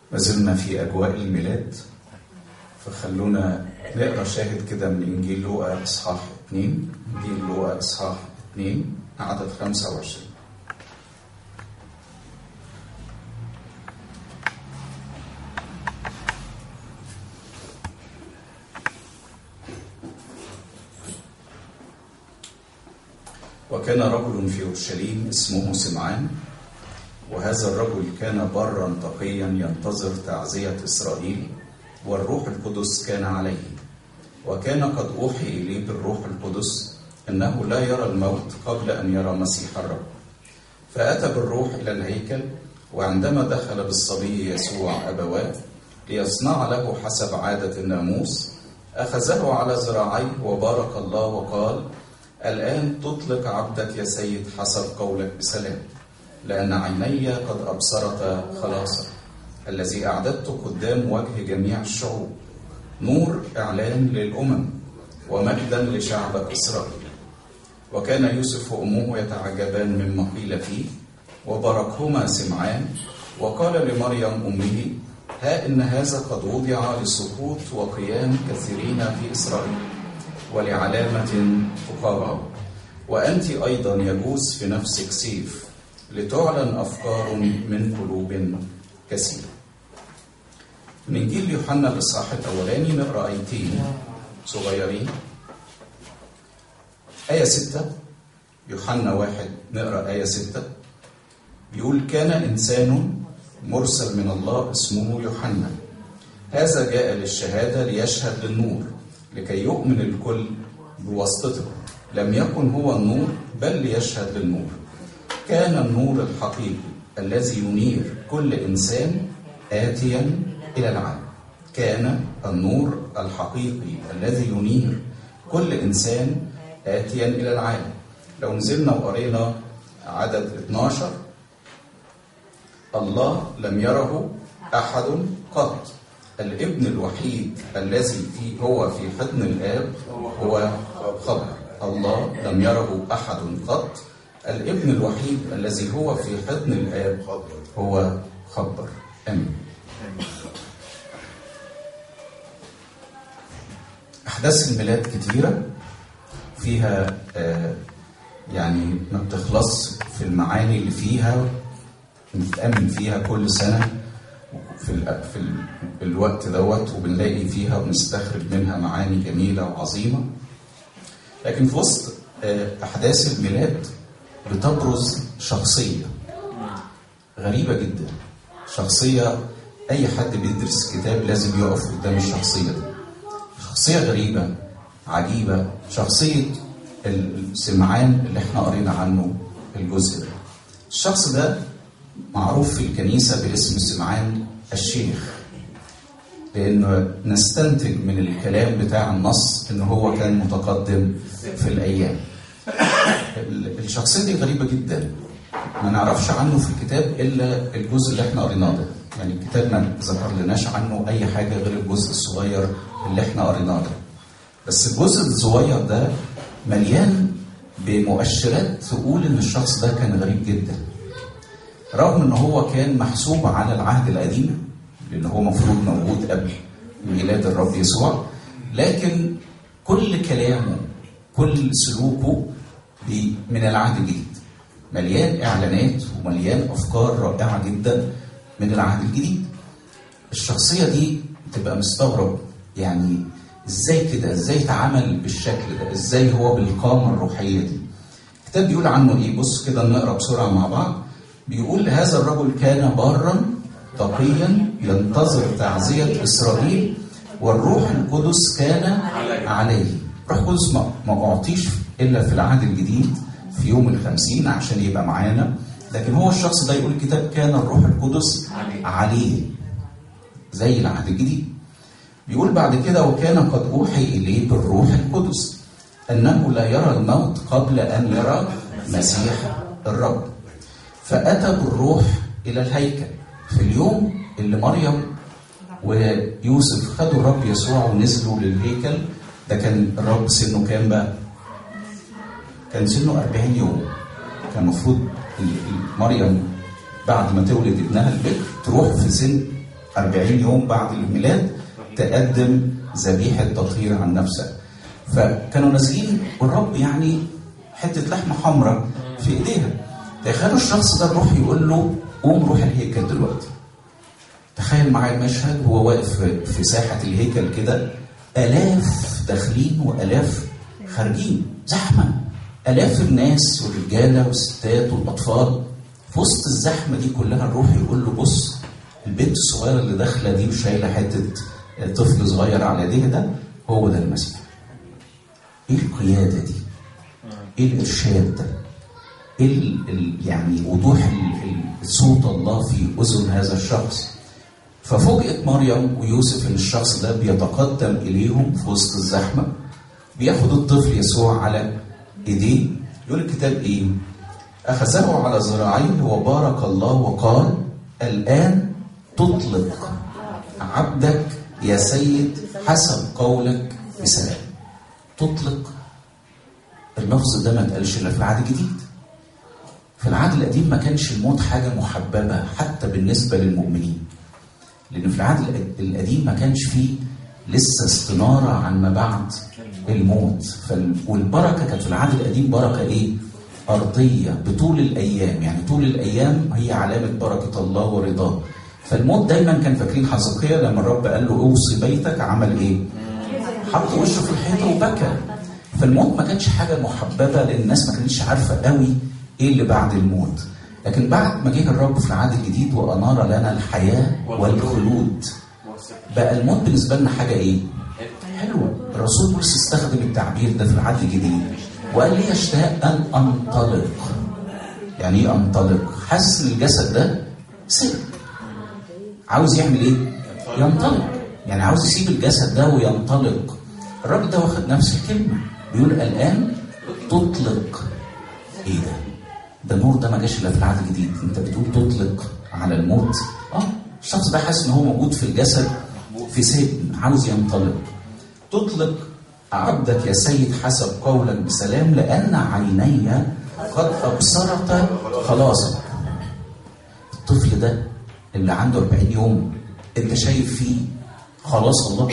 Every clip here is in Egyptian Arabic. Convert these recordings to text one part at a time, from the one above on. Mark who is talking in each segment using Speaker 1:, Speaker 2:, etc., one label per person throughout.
Speaker 1: ما زلنا في أجواء الميلاد فخلونا نقرا شاهد كده من إنجيل لوقا إصحاح 2 إنجيل لوقا إصحاح 2 عدد 25 وكان رجل في اورشليم اسمه سمعان وهذا الرجل كان برا تقيا ينتظر تعزيه اسرائيل والروح القدس كان عليه وكان قد اوحي اليه بالروح القدس انه لا يرى الموت قبل ان يرى مسيح الرب فاتى بالروح الى الهيكل وعندما دخل بالصبي يسوع ابواه ليصنع له حسب عاده الناموس اخذه على ذراعيه وبارك الله وقال الآن تطلق عبدك يا سيد حسب قولك بسلام لأن عيني قد أبصرت خلاصا الذي أعددته قدام وجه جميع الشعوب نور إعلان للأمم ومجدا لشعبك إسرائيل وكان يوسف وأمه يتعجبان مما قيل فيه وباركهما سمعان وقال لمريم أمه ها إن هذا قد وضع لسقوط وقيام كثيرين في إسرائيل ولعلامة تقابع وأنت أيضا يجوز في نفسك سيف لتعلن أفكار من قلوب كثيرة من إنجيل يوحنا الإصحاح الأولاني نقرأ آيتين صغيرين آية ستة يوحنا واحد نقرأ آية ستة بيقول كان إنسان مرسل من الله اسمه يوحنا هذا جاء للشهادة ليشهد للنور لكي يؤمن الكل بواسطته لم يكن هو النور بل ليشهد للنور كان النور الحقيقي الذي ينير كل انسان اتيا الى العالم كان النور الحقيقي الذي ينير كل انسان اتيا الى العالم لو نزلنا وقرينا عدد 12 الله لم يره احد قط الابن الوحيد الذي في هو في حضن الاب هو خبر الله لم يره احد قط الابن الوحيد الذي هو في حضن الاب هو خبر امين احداث الميلاد كتيره فيها آه يعني ما بتخلص في المعاني اللي فيها نتامل فيها كل سنه في ال في ال الوقت دوت وبنلاقي فيها وبنستخرج منها معاني جميله وعظيمه لكن في وسط احداث الميلاد بتبرز شخصيه غريبه جدا شخصيه اي حد بيدرس كتاب لازم يقف قدام الشخصيه دي شخصيه غريبه عجيبه شخصيه السمعان اللي احنا قرينا عنه الجزء ده الشخص ده معروف في الكنيسه باسم سمعان الشيخ لانه نستنتج من الكلام بتاع النص ان هو كان متقدم في الايام الشخصيه دي غريبه جدا ما نعرفش عنه في الكتاب الا الجزء اللي احنا قريناه ده يعني الكتاب ما ذكر لناش عنه اي حاجه غير الجزء الصغير اللي احنا قريناه ده بس الجزء الصغير ده مليان بمؤشرات تقول ان الشخص ده كان غريب جدا رغم ان هو كان محسوب على العهد القديم لان هو مفروض موجود قبل ميلاد الرب يسوع لكن كل كلامه كل سلوكه من العهد الجديد مليان اعلانات ومليان افكار رائعه جدا من العهد الجديد الشخصيه دي تبقى مستغرب يعني ازاي كده ازاي تعامل بالشكل ده ازاي هو بالقامه الروحيه دي الكتاب بيقول عنه ايه بص كده نقرا بسرعه مع بعض بيقول هذا الرجل كان بارا تقيا ينتظر تعزية إسرائيل والروح القدس كان عليه روح القدس ما أعطيش إلا في العهد الجديد في يوم الخمسين عشان يبقى معانا لكن هو الشخص ده يقول الكتاب كان الروح القدس عليه زي العهد الجديد بيقول بعد كده وكان قد أوحي إليه بالروح القدس أنه لا يرى الموت قبل أن يرى مسيح الرب فأتى بالروح إلى الهيكل في اليوم اللي مريم ويوسف خدوا الرب يسوع ونزلوا للهيكل ده كان الرب سنه كام بقى؟ كان سنه 40 يوم كان المفروض مريم بعد ما تولد ابنها البكر تروح في سن 40 يوم بعد الميلاد تقدم ذبيحه تطهير عن نفسك فكانوا نازلين والرب يعني حته لحمه حمراء في ايديها تخيلوا الشخص ده الروح يقول له قوم روح الهيكل دلوقتي تخيل معايا المشهد هو واقف في ساحه الهيكل كده الاف داخلين والاف خارجين زحمه الاف الناس والرجاله والستات والاطفال في وسط الزحمه دي كلها الروح يقول له بص البنت الصغيره اللي داخله دي وشايله حته طفل صغير على ايديها ده هو ده المسيح ايه القياده دي؟ ايه الارشاد ده؟ ايه ال ال يعني وضوح ال صوت الله في اذن هذا الشخص ففوجئت مريم ويوسف ان الشخص ده بيتقدم اليهم في وسط الزحمه بياخد الطفل يسوع على ايديه يقول الكتاب ايه؟ اخذه على ذراعيه وبارك الله وقال الان تطلق عبدك يا سيد حسب قولك بسلام تطلق اللفظ ده ما اتقالش الا في العهد الجديد في العهد القديم ما كانش الموت حاجه محببه حتى بالنسبه للمؤمنين لان في العهد القديم ما كانش فيه لسه استناره عن ما بعد الموت فال... والبركه كانت في العهد القديم بركه ايه؟ ارضيه بطول الايام يعني طول الايام هي علامه بركه الله ورضاه فالموت دايما كان فاكرين حزقية لما الرب قال له اوصي بيتك عمل ايه؟ حط وشه في الحيطه وبكى فالموت ما كانش حاجه محببه لان الناس ما كانتش عارفه قوي ايه اللي بعد الموت لكن بعد ما جه الرب في العهد الجديد وانار لنا الحياه والخلود بقى الموت بالنسبه لنا حاجه ايه؟ حلوه الرسول بولس استخدم التعبير ده في العهد الجديد وقال لي اشتاق ان انطلق يعني ايه انطلق؟ حاسس ان الجسد ده سر عاوز يعمل ايه؟ ينطلق يعني عاوز يسيب الجسد ده وينطلق الراجل ده واخد نفس الكلمه بيقول الان تطلق ايه ده؟ ده النور ده ما جاش الا في العهد الجديد انت بتقول تطلق على الموت اه الشخص ده حاسس ان هو موجود في الجسد في سجن عاوز ينطلق تطلق عبدك يا سيد حسب قولك بسلام لان عيني قد ابصرت خلاصك الطفل ده اللي عنده 40 يوم انت شايف فيه خلاص الله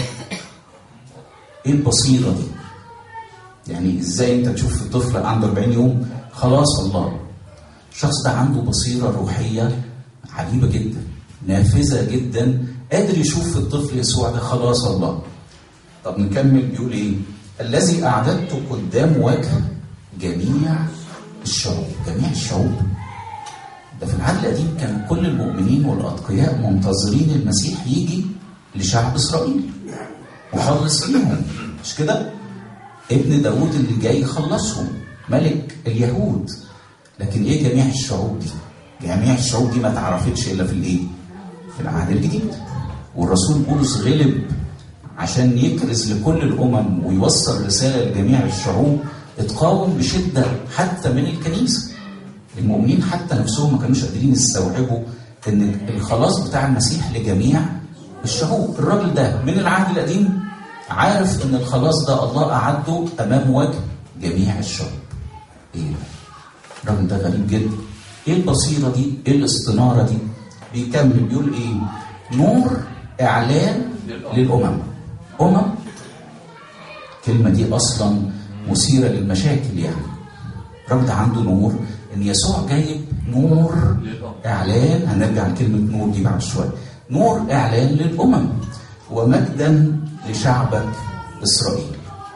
Speaker 1: ايه البصيره دي يعني ازاي انت تشوف في طفل عنده 40 يوم خلاص الله الشخص ده عنده بصيره روحيه عجيبه جدا نافذه جدا قادر يشوف في الطفل يسوع ده خلاص الله طب نكمل بيقول ايه الذي اعددته قدام وجه جميع الشعوب جميع الشعوب ده في العهد القديم كان كل المؤمنين والاتقياء منتظرين المسيح يجي لشعب اسرائيل مخلص ليهم مش كده ابن داود اللي جاي يخلصهم ملك اليهود لكن ايه جميع الشعوب دي جميع الشعوب دي ما تعرفتش الا في الايه في العهد الجديد والرسول بولس غلب عشان يكرز لكل الامم ويوصل رساله لجميع الشعوب اتقاوم بشده حتى من الكنيسه المؤمنين حتى نفسهم ما كانوش قادرين يستوعبوا ان الخلاص بتاع المسيح لجميع الشعوب الراجل ده من العهد القديم عارف ان الخلاص ده الله اعده امام وجه جميع الشعوب ايه الراجل ده غريب جدا ايه البصيره دي ايه الاستناره دي بيكمل بيقول ايه نور اعلان للامم امم الكلمه دي اصلا مثيره للمشاكل يعني الراجل ده عنده نور ان يسوع جايب نور اعلان هنرجع لكلمه نور دي بعد شويه نور اعلان للامم ومجدا لشعبك اسرائيل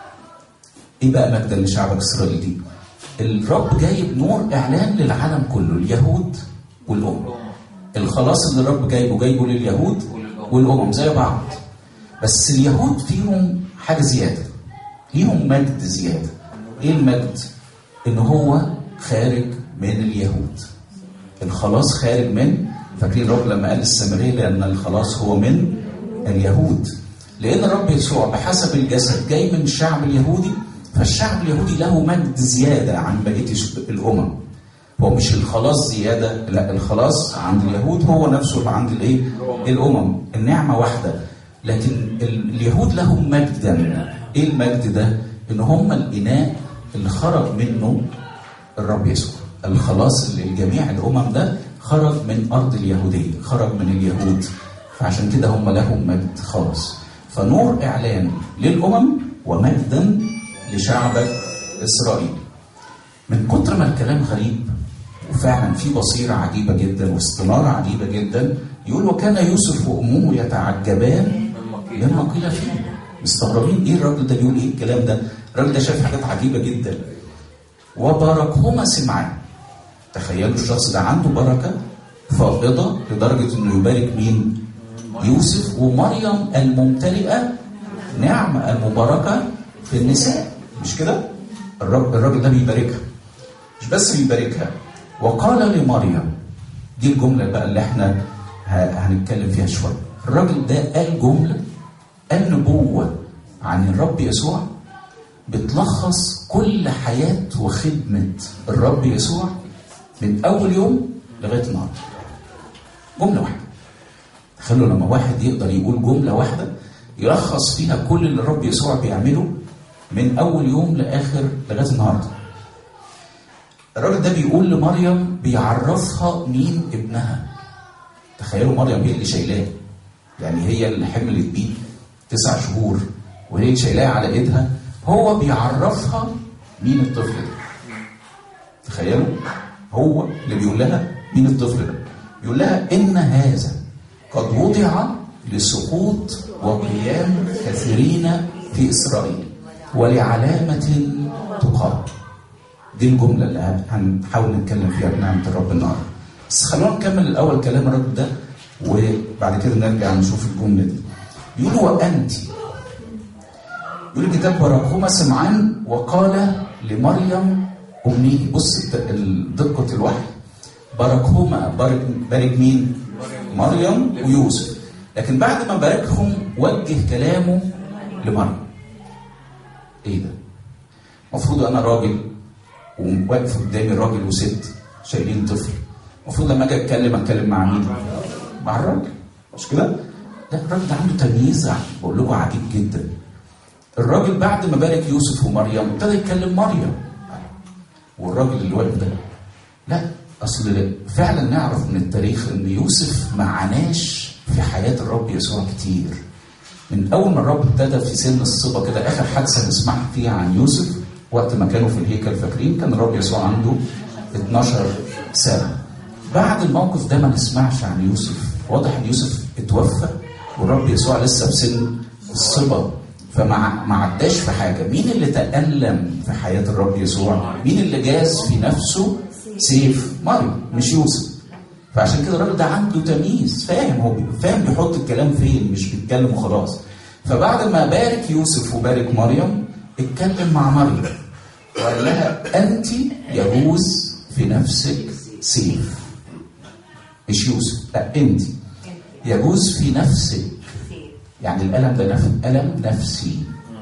Speaker 1: ايه بقى مجدا لشعبك اسرائيل دي الرب جايب نور اعلان للعالم كله اليهود والامم الخلاص اللي الرب جايبه جايبه لليهود والامم زي بعض بس اليهود فيهم حاجه زياده ليهم مجد زياده ايه المجد ان هو خارج من اليهود الخلاص خارج من فاكرين الرب لما قال السامريه لان الخلاص هو من اليهود لان الرب يسوع بحسب الجسد جاي من الشعب اليهودي فالشعب اليهودي له مجد زياده عن بقيه الامم هو مش الخلاص زياده لا الخلاص عند اليهود هو نفسه اللي عند الايه الامم النعمه واحده لكن اليهود لهم مجدا ايه المجد ده ان هم الاناء اللي خرج منه الرب يسوع الخلاص اللي لجميع الامم ده خرج من ارض اليهوديه خرج من اليهود فعشان كده هم لهم مجد خاص فنور إعلان للأمم ومجدا لشعبك إسرائيل من كتر ما الكلام غريب وفعلا في بصيرة عجيبة جدا واستنارة عجيبة جدا يقول وكان يوسف وأمه يتعجبان مما قيل فيه مستغربين ايه الراجل ده بيقول ايه الكلام ده الراجل ده شاف حاجات عجيبة جدا وباركهما سمعان تخيلوا الشخص ده عنده بركة فائضة لدرجة انه يبارك مين يوسف ومريم الممتلئة نعمة المباركة في النساء مش كده الراجل, الراجل ده بيباركها مش بس بيباركها وقال لمريم دي الجملة بقى اللي احنا هنتكلم فيها شوية الراجل ده قال جملة النبوة عن الرب يسوع بتلخص كل حياة وخدمة الرب يسوع من أول يوم لغاية النهاردة جملة واحدة تخيلوا لما واحد يقدر يقول جملة واحدة يلخص فيها كل اللي الرب يسوع بيعمله من أول يوم لآخر لغاية النهاردة الراجل ده بيقول لمريم بيعرفها مين ابنها تخيلوا مريم هي اللي شايلاه يعني هي اللي حملت بيه تسع شهور وهي اللي شايلاه على ايدها هو بيعرفها مين الطفل ده تخيلوا هو اللي بيقول لها مين الطفل ده يقول لها ان هذا قد وضع لسقوط وقيام كثيرين في اسرائيل ولعلامه تقام دي الجمله اللي هنحاول نتكلم فيها بنعمه الرب النهارده بس خلونا نكمل الاول كلام الراجل ده وبعد كده نرجع نشوف الجمله دي بيقول وانت يقول الكتاب باركهما سمعان وقال لمريم امه بص دقه الوحي باركهما بارك بارك مين مريم ويوسف لكن بعد ما باركهم وجه كلامه لمريم ايه ده المفروض انا راجل وواقف قدامي راجل وست شايلين طفل المفروض لما اجي اتكلم اتكلم مع مين مع الراجل مش كده لا الراجل ده عنده تمييز بقول لكم عجيب جدا الراجل بعد ما بارك يوسف ومريم ابتدى يتكلم مريم والراجل اللي واقف ده لا اصل فعلا نعرف من التاريخ ان يوسف ما عاناش في حياه الرب يسوع كتير من اول ما الرب ابتدى في سن الصبا كده اخر حادثه نسمعها فيها عن يوسف وقت ما كانوا في الهيكل فاكرين كان الرب يسوع عنده 12 سنه بعد الموقف ده ما نسمعش عن يوسف واضح ان يوسف اتوفى والرب يسوع لسه في سن الصبا فما ما عداش في حاجه مين اللي تألم في حياه الرب يسوع مين اللي جاز في نفسه سيف مريم مش يوسف فعشان كده الراجل ده عنده تمييز فاهم هو فاهم بيحط الكلام فين مش بيتكلم وخلاص فبعد ما بارك يوسف وبارك مريم اتكلم مع مريم وقال لها انت يجوز في نفسك سيف مش يوسف لا انت يجوز في نفسك يعني الالم ده نف... الم نفسي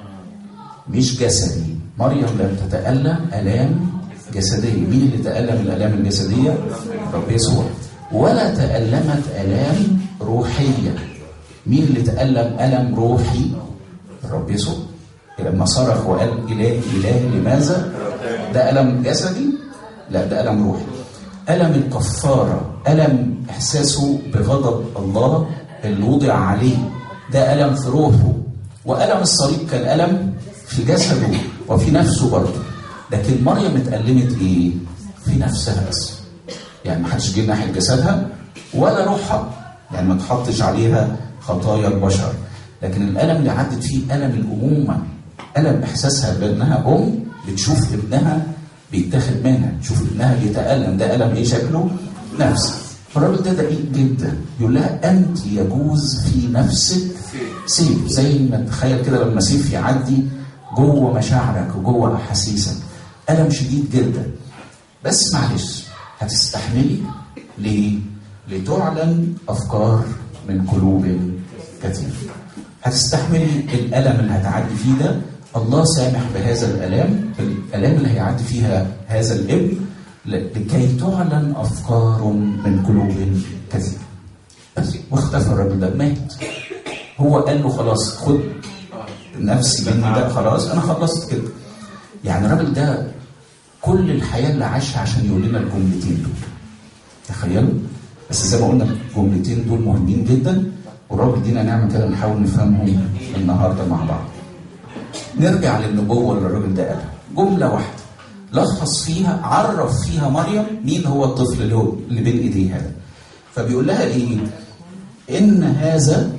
Speaker 1: مش جسدي مريم لم تتالم الام جسديه مين اللي تالم الالام الجسديه رب يسوع ولا تالمت الام روحيه مين اللي تالم الم روحي الرب يسوع لما صرخ وقال اله اله لماذا ده الم جسدي لا ده الم روحي الم الكفاره الم احساسه بغضب الله اللي وضع عليه ده الم في روحه والم الصليب كان الم في جسده وفي نفسه برضه لكن مريم اتألمت ايه في نفسها بس يعني ما حدش جه ناحيه جسدها ولا روحها يعني ما تحطش عليها خطايا البشر لكن الالم اللي عدت فيه الم الامومه الم احساسها بانها ام بتشوف ابنها بيتاخد منها تشوف ابنها بيتالم ده الم ايه شكله نفسي فالراجل ده دقيق جدا يقول لها انت يجوز في نفسك سيف زي ما تخيل كده لما سيف يعدي جوه مشاعرك وجوه احاسيسك الم شديد جدا بس معلش هتستحملي ليه؟ لتعلن افكار من قلوب كثير هتستحملي الالم اللي هتعدي فيه ده الله سامح بهذا الالام الالام اللي هيعدي فيها هذا الابن لكي تعلن افكار من قلوب كثير بس واختفى الراجل ده مات هو قال له خلاص خد نفسي مني ده خلاص انا خلصت كده يعني الراجل ده كل الحياه اللي عاشها عشان يقول لنا الجملتين دول تخيلوا بس زي ما قلنا الجملتين دول مهمين جدا ورب يدينا نعمه كده نحاول نفهمهم النهارده مع بعض نرجع للنبوه اللي الراجل ده قالها جمله واحده لخص فيها عرف فيها مريم مين هو الطفل اللي, هو اللي بين ايديها ده فبيقول لها ايه ان هذا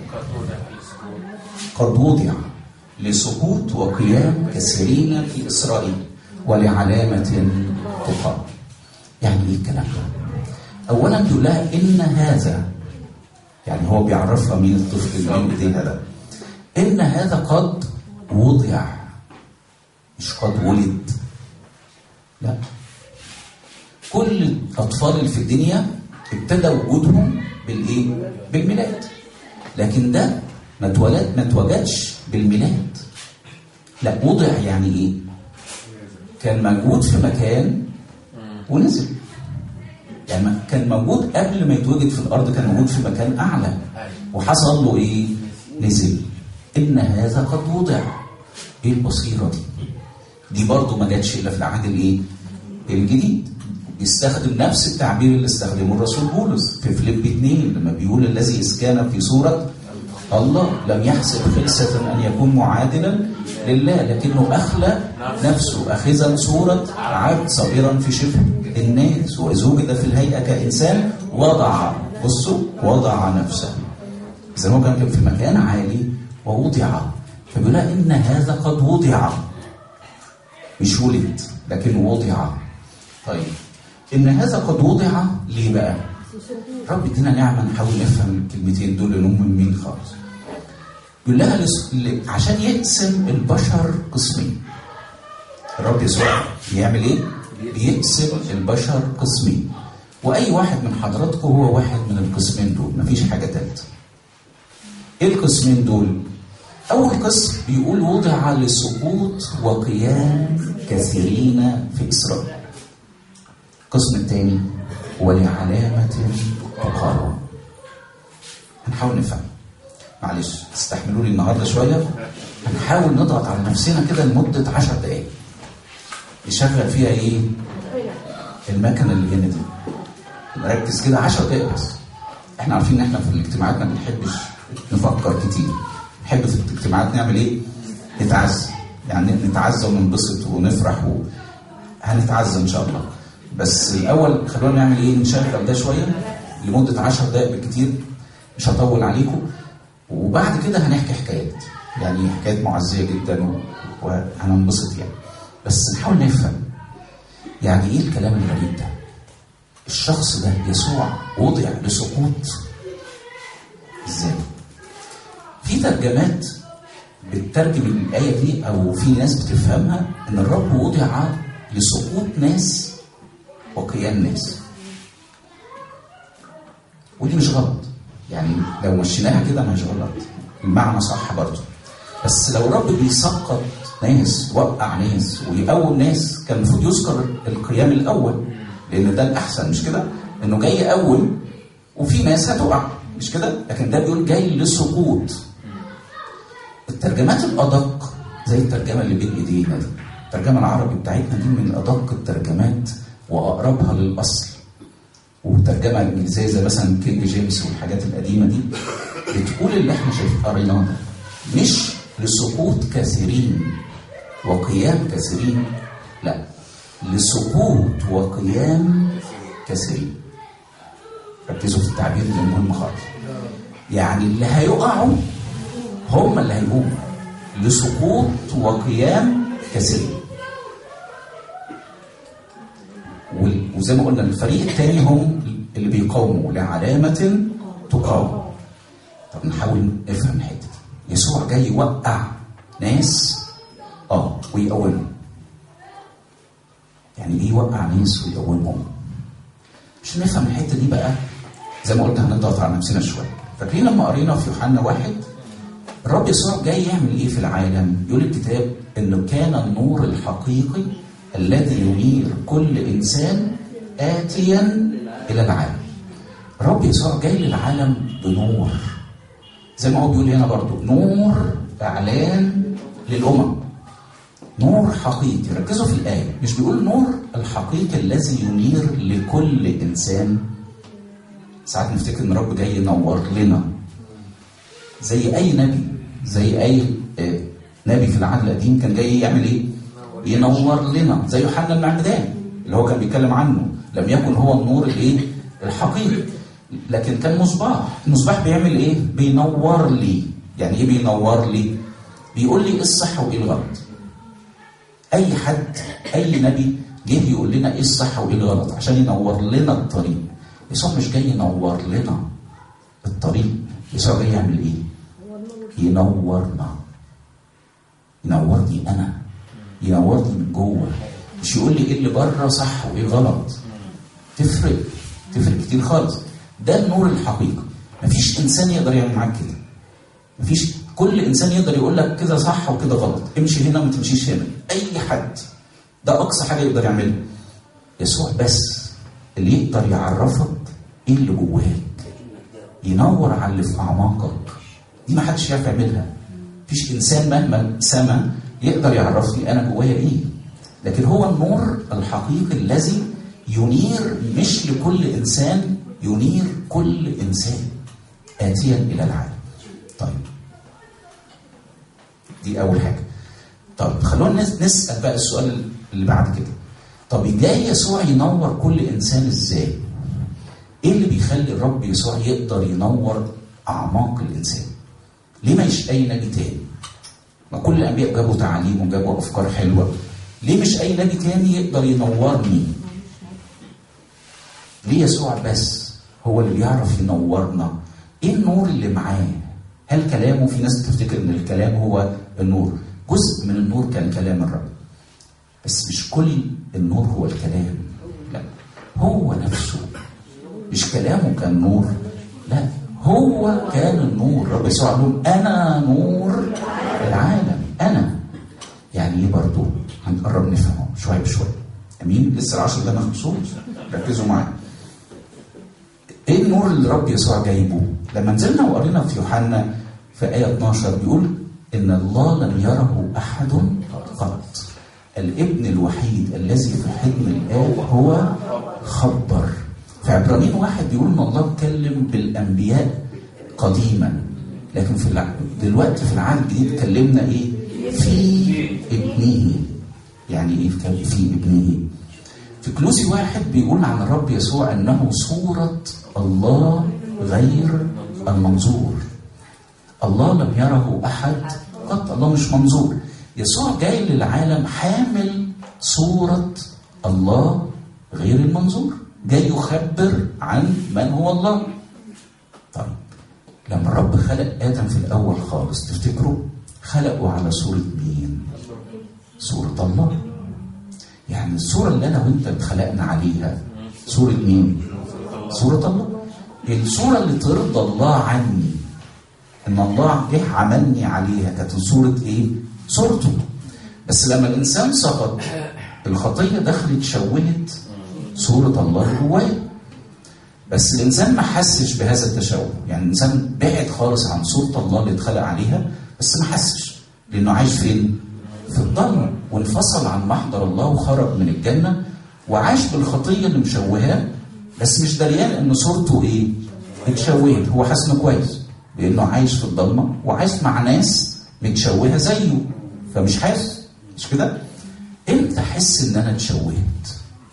Speaker 1: قد وضع لسقوط وقيام كثيرين في اسرائيل ولعلامه تقام يعني ايه الكلام ده اولا بيقول لها ان هذا يعني هو بيعرفها مين الطفل اللي بين ايديها ده ان هذا قد وضع مش قد ولد لا كل الاطفال اللي في الدنيا ابتدى وجودهم بالايه بالميلاد لكن ده ما اتولد ما اتوجدش بالميلاد لا وضع يعني ايه كان موجود في مكان ونزل يعني كان موجود قبل ما يتوجد في الارض كان موجود في مكان اعلى وحصل له ايه نزل ان هذا قد وضع ايه البصيره دي دي برضه ما جاتش الا في العهد الايه الجديد بيستخدم نفس التعبير اللي استخدمه الرسول بولس في فيليب 2 لما بيقول الذي إذ كان في صورة الله لم يحسب خلسة أن يكون معادلا لله لكنه أخلى نفسه أخذا صورة عبد صغيرا في شبه الناس وإذ وجد في الهيئة كإنسان وضع بصوا وضع نفسه إذا هو كان في مكان عالي ووضع فبيقول إن هذا قد وضع مش ولد لكن وضع طيب ان هذا قد وضع ليه بقى رب يدينا نعمه نحاول نفهم الكلمتين دول لانهم مهمين خالص يقول لها لس... ل... عشان يقسم البشر قسمين الرب يسوع يعمل ايه بيقسم البشر قسمين واي واحد من حضراتكم هو واحد من القسمين دول مفيش حاجه ثالثه ايه القسمين دول اول قسم بيقول وضع لسقوط وقيام كثيرين في اسرائيل القسم الثاني ولعلامة تقارب هنحاول نفهم معلش استحملوا لي النهارده شويه هنحاول نضغط على نفسنا كده لمده 10 دقائق نشغل فيها ايه المكنه اللي هنا دي نركز كده 10 دقائق بس احنا عارفين ان احنا في الاجتماعات ما بنحبش نفكر كتير نحب في الاجتماعات نعمل ايه نتعزى يعني نتعزى وننبسط ونفرح و... هنتعزى ان شاء الله بس الاول خلونا نعمل ايه نشغل ده شويه لمده 10 دقائق بالكتير مش هطول عليكم وبعد كده هنحكي حكايات يعني حكايات معزيه جدا وهننبسط يعني بس نحاول نفهم يعني ايه الكلام الغريب ده الشخص ده يسوع وضع لسقوط ازاي في ترجمات بتترجم الايه دي او في ناس بتفهمها ان الرب وضع لسقوط ناس وقيام ناس ودي مش غلط يعني لو مشيناها كده مش غلط المعنى صح برضه بس لو الرب بيسقط ناس وقع ناس ويقوم ناس كان المفروض يذكر القيام الاول لان ده الاحسن مش كده انه جاي يقوم وفي ناس هتقع مش كده لكن ده بيقول جاي لسقوط الترجمات الادق زي الترجمه اللي بين ايدينا دي الترجمه العربي بتاعتنا دي من ادق الترجمات واقربها للاصل وترجمه انجليزيه زي مثلا كينج جيمس والحاجات القديمه دي بتقول اللي احنا شايفين قريناه ده مش لسقوط كثيرين وقيام كثيرين لا لسقوط وقيام كثيرين ركزوا في التعبير ده مهم خالص يعني اللي هيقعوا هم اللي هيقوموا لسقوط وقيام كثيرين وزي ما قلنا الفريق الثاني هم اللي بيقاوموا لعلامة تقاوم طب نحاول نفهم الحته دي يسوع جاي يوقع ناس اه ويقومهم يعني ايه يوقع ناس ويقومهم مش نفهم الحته دي بقى زي ما قلت هنضغط على نفسنا شويه فاكرين لما قرينا في يوحنا واحد الرب يسوع جاي يعمل ايه في العالم يقول الكتاب انه كان النور الحقيقي الذي ينير كل انسان اتيا الى العالم الرب يسوع جاي للعالم بنور زي ما هو بيقول هنا برضو نور اعلان للامم نور حقيقي ركزوا في الايه مش بيقول نور الحقيقي الذي ينير لكل انسان ساعات نفتكر ان الرب جاي ينور لنا زي اي نبي زي اي آه، نبي في العهد القديم كان جاي يعمل ايه ينور لنا زي يوحنا المعمدان اللي هو كان بيتكلم عنه لم يكن هو النور الايه الحقيقي لكن كان مصباح المصباح بيعمل ايه بينور لي يعني ايه بينور لي بيقول لي ايه الصح وايه الغلط اي حد اي نبي جه يقول لنا ايه الصح وايه الغلط عشان ينور لنا الطريق يسوع مش جاي ينور لنا الطريق يسوع جاي يعمل ايه ينورنا ينورني انا ينورني من جوه مش يقول لي ايه اللي بره صح وايه غلط تفرق تفرق كتير خالص ده النور الحقيقي مفيش انسان يقدر يعمل معاك كده مفيش كل انسان يقدر يقول لك كده صح وكده غلط امشي هنا وما تمشيش هنا اي حد ده اقصى حاجه يقدر يعملها يسوع بس اللي يقدر يعرفك ايه اللي جواك ينور على اللي في اعماقك دي ما حدش يعرف يعملها مفيش انسان مهما سما يقدر يعرفني انا جوايا ايه لكن هو النور الحقيقي الذي ينير مش لكل انسان ينير كل انسان اتيا الى العالم طيب دي اول حاجه طب خلونا نس- نسال بقى السؤال اللي بعد كده طب جاي يسوع ينور كل انسان ازاي ايه اللي بيخلي الرب يسوع يقدر ينور اعماق الانسان ليه ما يش اي نبي تاني ما كل الانبياء جابوا تعاليم وجابوا افكار حلوه ليه مش اي نبي تاني يقدر ينورني ليه يسوع بس هو اللي بيعرف ينورنا ايه النور اللي معاه هل كلامه في ناس تفتكر ان الكلام هو النور جزء من النور كان كلام الرب بس مش كل النور هو الكلام لا هو نفسه مش كلامه كان نور لا هو كان النور رب يسوع قال لهم انا نور العالم انا يعني ايه برضه هنقرب نفهمه شويه بشويه امين لسه العشر ده ما خلصوش ركزوا معايا ايه النور اللي رب يسوع جايبه لما نزلنا وقرينا في يوحنا في آية 12 بيقول إن الله لم يره أحد قط الابن الوحيد الذي في حضن الآب هو خبر في عبرانيين واحد بيقول إن الله اتكلم بالأنبياء قديما لكن في الع... دلوقتي في العهد الجديد اتكلمنا إيه؟ في ابنه يعني إيه في في ابنه؟ في كلوسي واحد بيقول عن الرب يسوع انه صورة الله غير المنظور الله لم يره احد قط الله مش منظور يسوع جاي للعالم حامل صورة الله غير المنظور جاي يخبر عن من هو الله طيب لما الرب خلق ادم في الاول خالص تفتكروا خلقه على صورة مين صورة الله يعني الصورة اللي أنا وأنت اتخلقنا عليها صورة مين؟ صورة الله الصورة اللي ترضى الله عني إن الله جه عملني عليها كانت صورة إيه؟ صورته بس لما الإنسان سقط الخطية دخلت شوهت صورة الله جواه بس الإنسان ما حسش بهذا التشوه يعني الإنسان بعد خالص عن صورة الله اللي اتخلق عليها بس ما حسش لأنه عايش فين؟ في الضلمة وانفصل عن محضر الله وخرج من الجنة وعاش بالخطية اللي مشوهاه بس مش دريان ان صورته ايه؟ اتشوهت هو حاسس انه كويس لانه عايش في الضلمة وعايش مع ناس متشوهة زيه فمش حاسس مش كده؟ امتى احس ان انا اتشوهت؟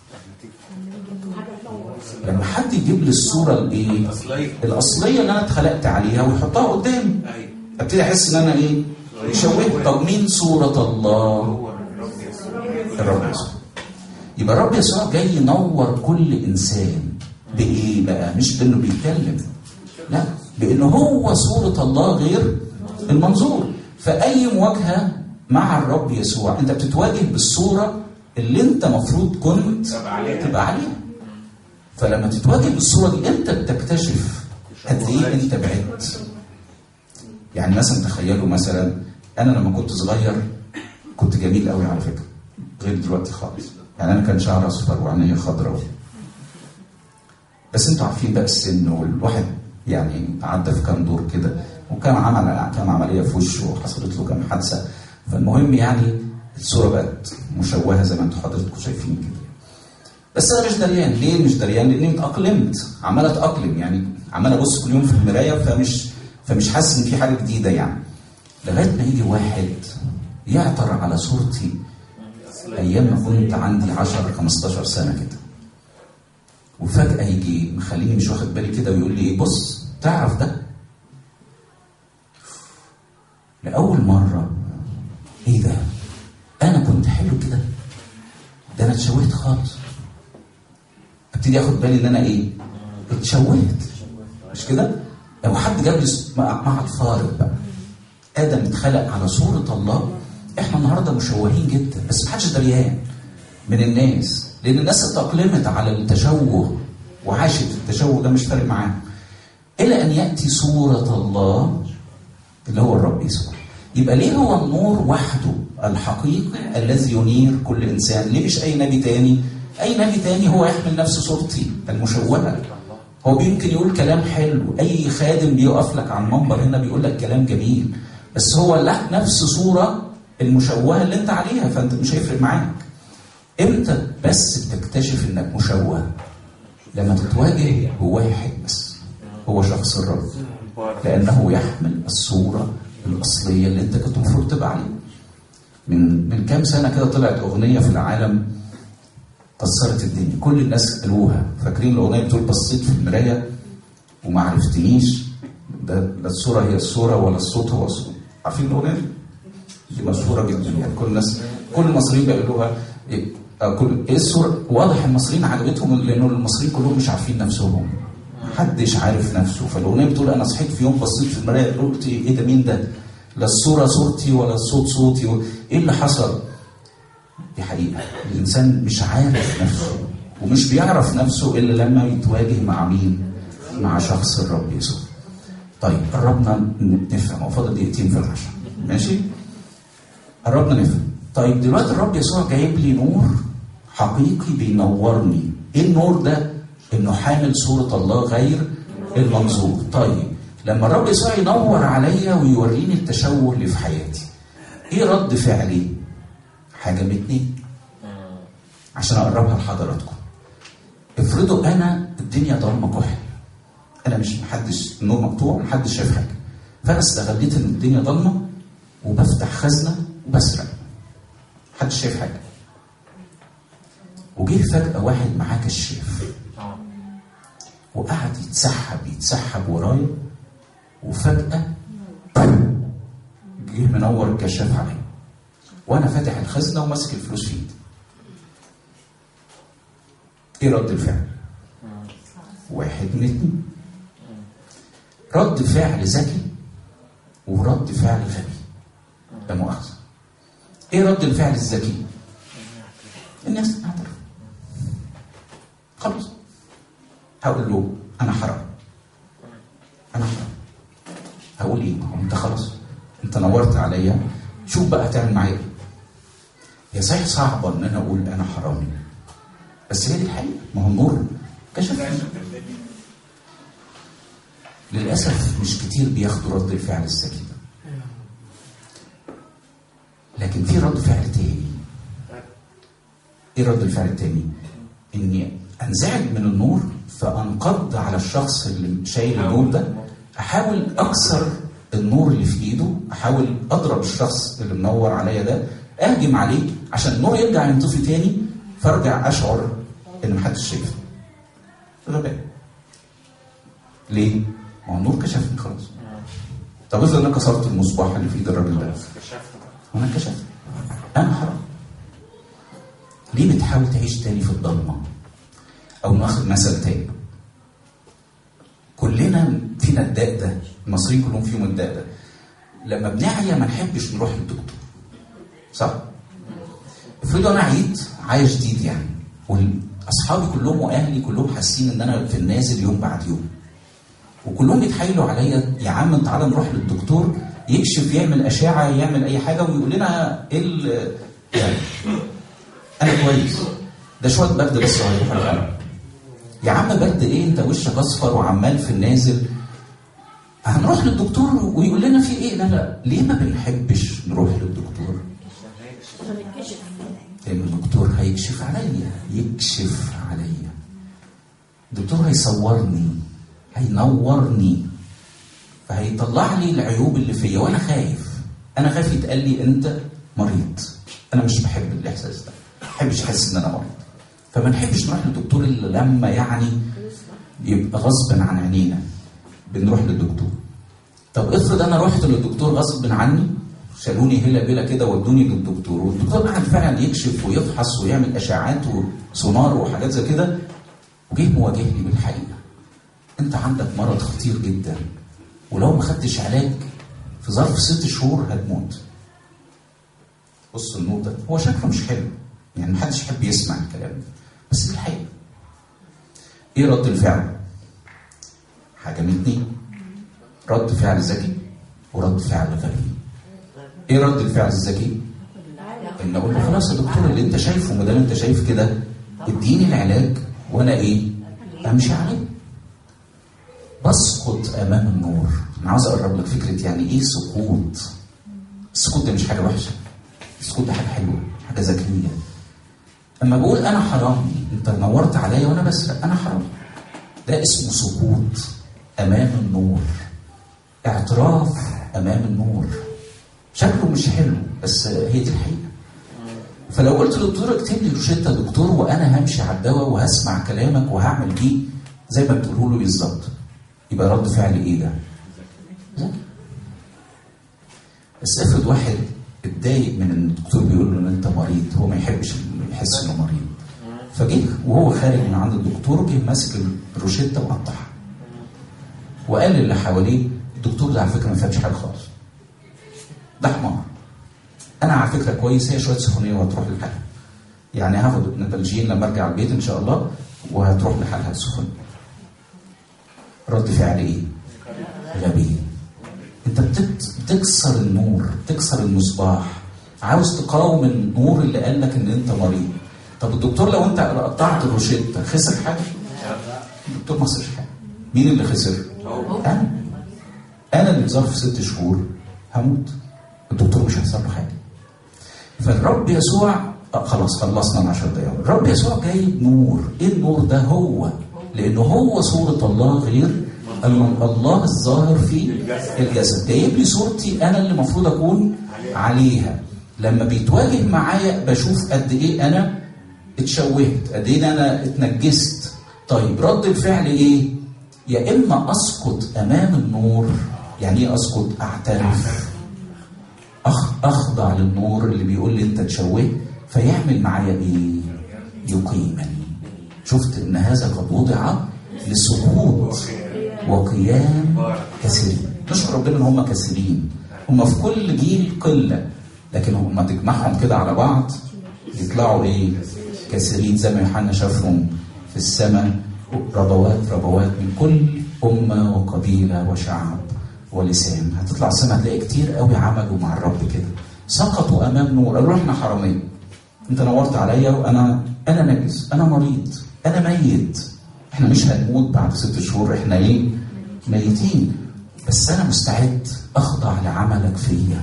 Speaker 1: لما حد يجيب لي الصورة الايه؟
Speaker 2: اصليه
Speaker 1: الاصلية اللي انا اتخلقت عليها ويحطها قدامي
Speaker 2: ايوه
Speaker 1: ابتدي احس ان انا ايه؟ اتشوهت طب مين صورة الله؟
Speaker 2: هو الرب يسوع
Speaker 1: الرب يسوع يبقى الرب يسوع جاي ينور كل انسان بايه بقى مش بانه بيتكلم لا بانه هو صوره الله غير المنظور فاي مواجهه مع الرب يسوع انت بتتواجه بالصوره اللي انت مفروض كنت
Speaker 2: تبقى عليها.
Speaker 1: تبقى عليها فلما تتواجه بالصوره دي انت بتكتشف قد ايه انت بعدت يعني مثلا تخيلوا مثلا انا لما كنت صغير كنت جميل قوي على فكره غير دلوقتي خالص يعني انا كان شعري اصفر وعينيا خضراء بس انتوا عارفين بقى السن والواحد يعني عدى في كام دور كده وكان عمل كام عمليه في وشه وحصلت له كام حادثه فالمهم يعني الصوره بقت مشوهه زي ما انتوا حضراتكم شايفين كده بس انا مش دريان ليه مش دريان لاني اتاقلمت عمال اتاقلم يعني عمال ابص كل يوم في المرايه فمش فمش حاسس ان في حاجه جديده يعني لغايه ما يجي واحد يعثر على صورتي ايام ما كنت عندي 10 15 سنه كده وفجاه يجي مخليني مش واخد بالي كده ويقول لي ايه بص تعرف ده لاول مره ايه ده انا كنت حلو كده ده انا اتشوهت خالص ابتدي اخد بالي ان انا ايه اتشوهت مش كده لو حد جاب لي مع مع الفارق بقى ادم اتخلق على صوره الله احنا النهارده مشوهين جدا بس محدش دريان من الناس لان الناس اتاقلمت على التشوه وعاشت التشوه ده مش فارق معاهم الى ان ياتي صوره الله اللي هو الرب يسوع يبقى ليه هو النور وحده الحقيقي الذي ينير كل انسان ليه مش اي نبي تاني اي نبي تاني هو يحمل نفس صورتي المشوهه هو يمكن يقول كلام حلو اي خادم بيقف لك على المنبر هنا بيقول لك كلام جميل بس هو له نفس صوره المشوهه اللي انت عليها فانت مش هيفرق معاك امتى بس بتكتشف انك مشوه لما تتواجه بواحد بس هو شخص الرب لانه يحمل الصوره الاصليه اللي انت كنت المفروض تبقى عليها من من كام سنه كده طلعت اغنيه في العالم كسرت الدنيا كل الناس قالوها فاكرين الاغنيه بتقول بصيت في المرايه وما عرفتنيش ده لا الصوره هي الصوره ولا الصوت هو الصوت عارفين الاغنيه دي؟ دي مشهوره جدا يعني كل الناس كل المصريين بيقولوها إيه آه، كل ايه الصوره واضح المصريين عجبتهم لانه المصريين كلهم مش عارفين نفسهم محدش عارف نفسه فالاغنيه بتقول انا صحيت في يوم بصيت في المرايه قلت ايه ده مين ده؟ لا الصوره صورتي ولا الصوت صوتي و... ايه اللي حصل؟ دي حقيقه الانسان مش عارف نفسه ومش بيعرف نفسه الا لما يتواجه مع مين؟ مع شخص الرب يسوع. طيب قربنا نفهم هو فاضل دقيقتين في العشاء ماشي؟ قربنا نفهم طيب دلوقتي الرب يسوع جايب لي نور حقيقي بينورني ايه النور ده انه حامل صورة الله غير المنظور طيب لما الرب يسوع ينور عليا ويوريني التشوه اللي في حياتي ايه رد فعلي حاجة من اتنين عشان اقربها لحضراتكم افرضوا انا الدنيا ضلمه كحل انا مش محدش النور مقطوع محدش شايف حاجه فانا استغليت ان الدنيا ضلمه وبفتح خزنه وبسرق محدش شايف حاجه وجه فجاه واحد معاه كشاف وقعد يتسحب يتسحب ورايا وفجاه جه منور الكشاف عليا وانا فاتح الخزنه وماسك الفلوس في ايدي ايه رد الفعل واحد من اتنين رد فعل ذكي ورد فعل غبي لا مؤاخذه ايه رد الفعل الذكي الناس اعترف خلاص هقول له انا حرام انا حرام هقول ايه ما هو انت خلاص انت نورت عليا شوف بقى هتعمل معايا ايه هي صحيح صعبه ان انا اقول انا حرامي بس هي دي الحقيقه ما هو النور كشف للاسف مش كتير بياخدوا رد الفعل الذكي ده لكن في رد فعل تاني ايه رد الفعل التاني اني انزعج من النور فانقض على الشخص اللي شايل النور ده احاول اكسر النور اللي في ايده احاول اضرب الشخص اللي منور عليا ده اهجم عليه عشان النور يرجع ينطفي تاني فارجع اشعر ان محدش شايفه غباء ليه؟ ما هو النور كشفني خلاص طب افرض انا كسرت المصباح اللي في ايد الراجل ده وانا كشفت انا حرام ليه بتحاول تعيش تاني في الضلمه او ناخد مثل تاني كلنا فينا الداء ده المصريين كلهم فيهم الداء ده لما بنعيا ما نحبش نروح للدكتور صح افرضوا انا عييت عيا شديد يعني واصحابي كلهم واهلي كلهم حاسين ان انا في النازل يوم بعد يوم وكلهم بيتحايلوا عليا يا عم تعالى نروح للدكتور يكشف يعمل اشعه يعمل اي حاجه ويقول لنا ايه ال- يعني انا كويس ده شويه برد بس وهيروح الغرب يا عم برد ايه انت وشك اصفر وعمال في النازل هنروح للدكتور ويقول لنا في ايه لا لا ليه ما بنحبش نروح للدكتور لان الدكتور هيكشف عليا يكشف عليا الدكتور هيصورني هينورني فهيطلع لي العيوب اللي فيا وانا خايف انا خايف يتقال لي انت مريض انا مش بحب الاحساس ده ما بحبش احس ان انا مريض فما نحبش نروح للدكتور الا لما يعني يبقى غصب عن عينينا بنروح للدكتور طب افرض انا رحت للدكتور غصب عني شالوني هلا بلا كده ودوني للدكتور والدكتور قاعد فعلا يكشف ويفحص ويعمل اشعاعات وسونار وحاجات زي كده وجه مواجهني بالحقيقه انت عندك مرض خطير جدا ولو ما خدتش علاج في ظرف ست شهور هتموت بص النور ده هو شكله مش حلو يعني محدش يحب يسمع الكلام ده بس دي الحقيقه ايه رد الفعل حاجه من اتنين رد فعل ذكي ورد فعل غبي ايه رد الفعل الذكي ان اقول له خلاص يا دكتور اللي انت شايفه ما دام انت شايف كده اديني العلاج وانا ايه امشي عليه بسقط امام النور انا عاوز اقرب لك فكره يعني ايه سقوط السقوط ده مش حاجه وحشه السقوط ده حاجه حلوه حاجه ذكيه اما بقول انا حرامي انت نورت عليا وانا بسرق انا حرامي ده اسمه سقوط امام النور اعتراف امام النور شكله مش حلو بس هي دي الحقيقه فلو قلت للدكتور اكتب لي روشته دكتور وانا همشي على الدواء وهسمع كلامك وهعمل بيه زي ما بتقولوا له بالظبط يبقى رد فعل ايه ده؟ ذكي بس افرض واحد اتضايق من ان الدكتور بيقول له ان انت مريض هو ما يحبش يحس انه مريض فجه وهو خارج من عند الدكتور جه ماسك الروشته وقطعها وقال للي حواليه الدكتور ده على فكره ما فهمش حاجه خالص ده حمار انا على فكره كويس هي شويه سخونيه وهتروح لحالها يعني هاخد نتالجين لما ارجع البيت ان شاء الله وهتروح لحالها السخونيه رد فعل ايه غبي انت بتكسر النور بتكسر المصباح عاوز تقاوم النور اللي قال لك ان انت مريض طب الدكتور لو انت قطعت الروشته خسر حاجه الدكتور ما خسرش حاجه مين اللي خسر انا انا اللي في ظرف ست شهور هموت الدكتور مش هيحصل له حاجه فالرب يسوع آه خلاص خلصنا ال 10 دقايق الرب يسوع جايب نور ايه النور ده هو لانه هو صوره الله غير الله الظاهر في الجسد جايب لي صورتي انا اللي المفروض اكون عليها لما بيتواجه معايا بشوف قد ايه انا اتشوهت قد ايه انا اتنجست طيب رد الفعل ايه يا اما اسقط امام النور يعني ايه اسقط اعترف أخ اخضع للنور اللي بيقول لي انت اتشوهت فيعمل معايا ايه يقيمني شفت ان هذا قد وضع لسقوط وقيام كثيرين نشكر ربنا ان هم كثيرين هم في كل جيل قله لكن هم تجمعهم كده على بعض يطلعوا ايه كثيرين زي ما يوحنا شافهم في السماء ربوات ربوات من كل امه وقبيله وشعب ولسان هتطلع السماء هتلاقي كتير قوي عملوا مع الرب كده سقطوا امام نور قالوا احنا حراميه انت نورت عليا وانا انا نجس انا مريض انا ميت احنا مش هنموت بعد ست شهور احنا ايه ميتين بس انا مستعد اخضع لعملك فيا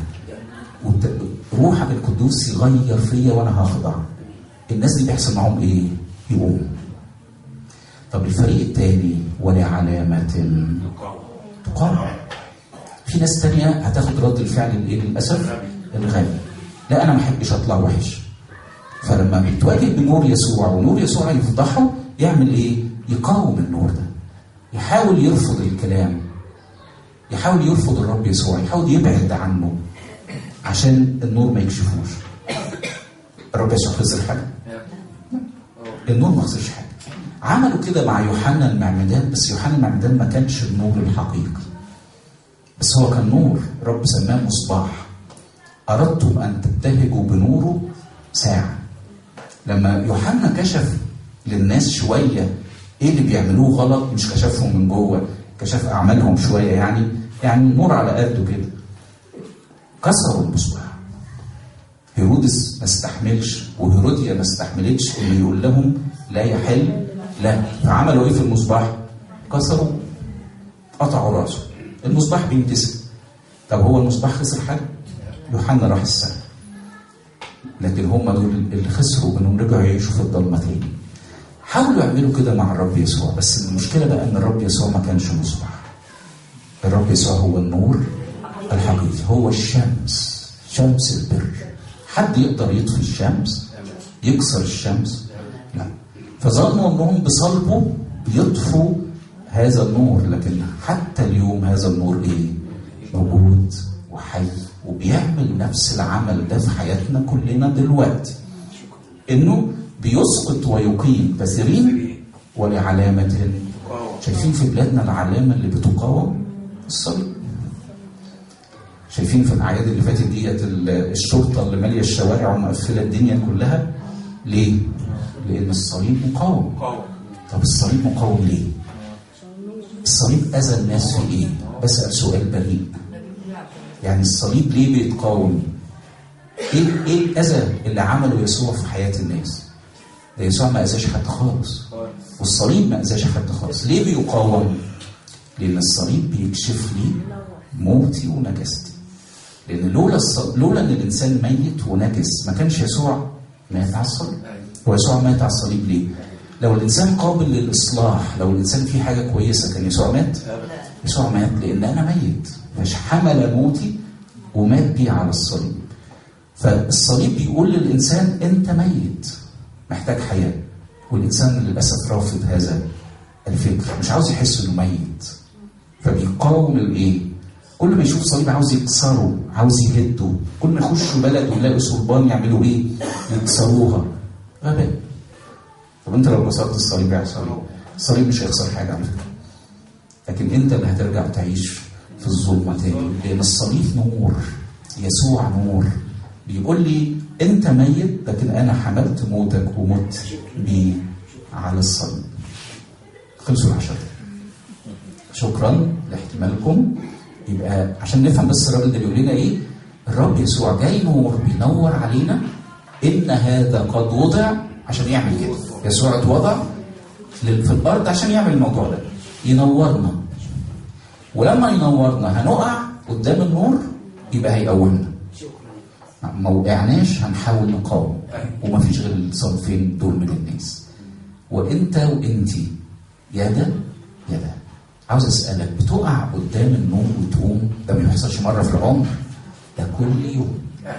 Speaker 1: روحك القدوس يغير فيا وانا هخضع الناس دي بيحصل معاهم ايه يقوم طب الفريق الثاني ولعلامة تقام في ناس تانية هتاخد رد الفعل الايه للاسف الغبي لا انا ما احبش اطلع وحش فلما بيتواجه بنور يسوع ونور يسوع يفضحه يعمل ايه؟ يقاوم النور ده يحاول يرفض الكلام يحاول يرفض الرب يسوع يحاول يبعد عنه عشان النور ما يكشفوش الرب يسوع خسر حاجه النور ما خسرش حاجه عملوا كده مع يوحنا المعمدان بس يوحنا المعمدان ما كانش النور الحقيقي بس هو كان نور الرب سماه مصباح اردتم ان تبتهجوا بنوره ساعه لما يوحنا كشف للناس شويه ايه اللي بيعملوه غلط مش كشفهم من جوه كشف اعمالهم شويه يعني يعني النور على قده كده كسروا المصباح هيرودس ما استحملش وهيروديا ما استحملتش اللي يقول لهم لا يحل لا فعملوا ايه في المصباح؟ كسروا قطعوا راسه المصباح بينتسب طب هو المصباح خسر حاجه؟ يوحنا راح السماء لكن هم دول اللي خسروا انهم رجعوا يعيشوا في الضلمه تاني حاولوا يعملوا كده مع الرب يسوع بس المشكله بقى ان الرب يسوع ما كانش مصباح الرب يسوع هو النور الحقيقي هو الشمس شمس البر حد يقدر يطفي الشمس يكسر الشمس لا فظنوا انهم بصلبه يطفوا هذا النور لكن حتى اليوم هذا النور ايه موجود وحي وبيعمل نفس العمل ده في حياتنا كلنا دلوقتي انه بيسقط ويقيم كثيرين ولعلامة شايفين في بلادنا العلامة اللي بتقاوم الصليب شايفين في الاعياد اللي فاتت ديت الشرطه اللي ماليه الشوارع ومقفله الدنيا كلها ليه؟ لان الصليب مقاوم طب الصليب مقاوم ليه؟ الصليب اذى الناس في ايه؟ بسال سؤال بريء يعني الصليب ليه بيتقاوم؟ ايه ايه الاذى اللي عمله يسوع في حياه الناس؟ ده يسوع ما اذاش حد خالص والصليب ما اذاش حد خالص ليه بيقاوم؟ لان الصليب بيكشف لي موتي ونجستي لان لولا الص... لولا ان الانسان ميت ونجس ما كانش يسوع مات على الصليب هو يسوع مات على الصليب ليه؟ لو الانسان قابل للاصلاح لو الانسان فيه حاجه كويسه كان يسوع مات؟ يسوع مات لان انا ميت مش حمل موتي ومات بيه على الصليب فالصليب بيقول للانسان انت ميت محتاج حياه والانسان للاسف رافض هذا الفكر مش عاوز يحس انه ميت فبيقاوم الايه؟ كل ما يشوف صليب عاوز يكسره عاوز يهده كل ما يخشوا بلد ويلاقوا صلبان يعملوا ايه؟ يكسروها غباء طب انت لو كسرت الصليب يحصل ايه؟ الصليب مش هيخسر حاجه على فكره لكن انت اللي هترجع تعيش في الظلمه تاني لان الصليب نور يسوع نور بيقول لي انت ميت لكن انا حملت موتك ومت بيه على الصليب خلصوا العشرة شكرا لاحتمالكم يبقى عشان نفهم بس الراجل ده بيقول لنا ايه الرب يسوع جاي نور بينور علينا ان هذا قد وضع عشان يعمل كده يسوع اتوضع في الارض عشان يعمل الموضوع ده ينورنا ولما ينورنا هنقع قدام النور يبقى هيقومنا ما وقعناش هنحاول نقاوم ومفيش غير الصنفين دول من الناس وانت وانتي يا ده يا ده عاوز اسالك بتقع قدام النوم وتقوم ده ما بيحصلش مره في العمر ده كل يوم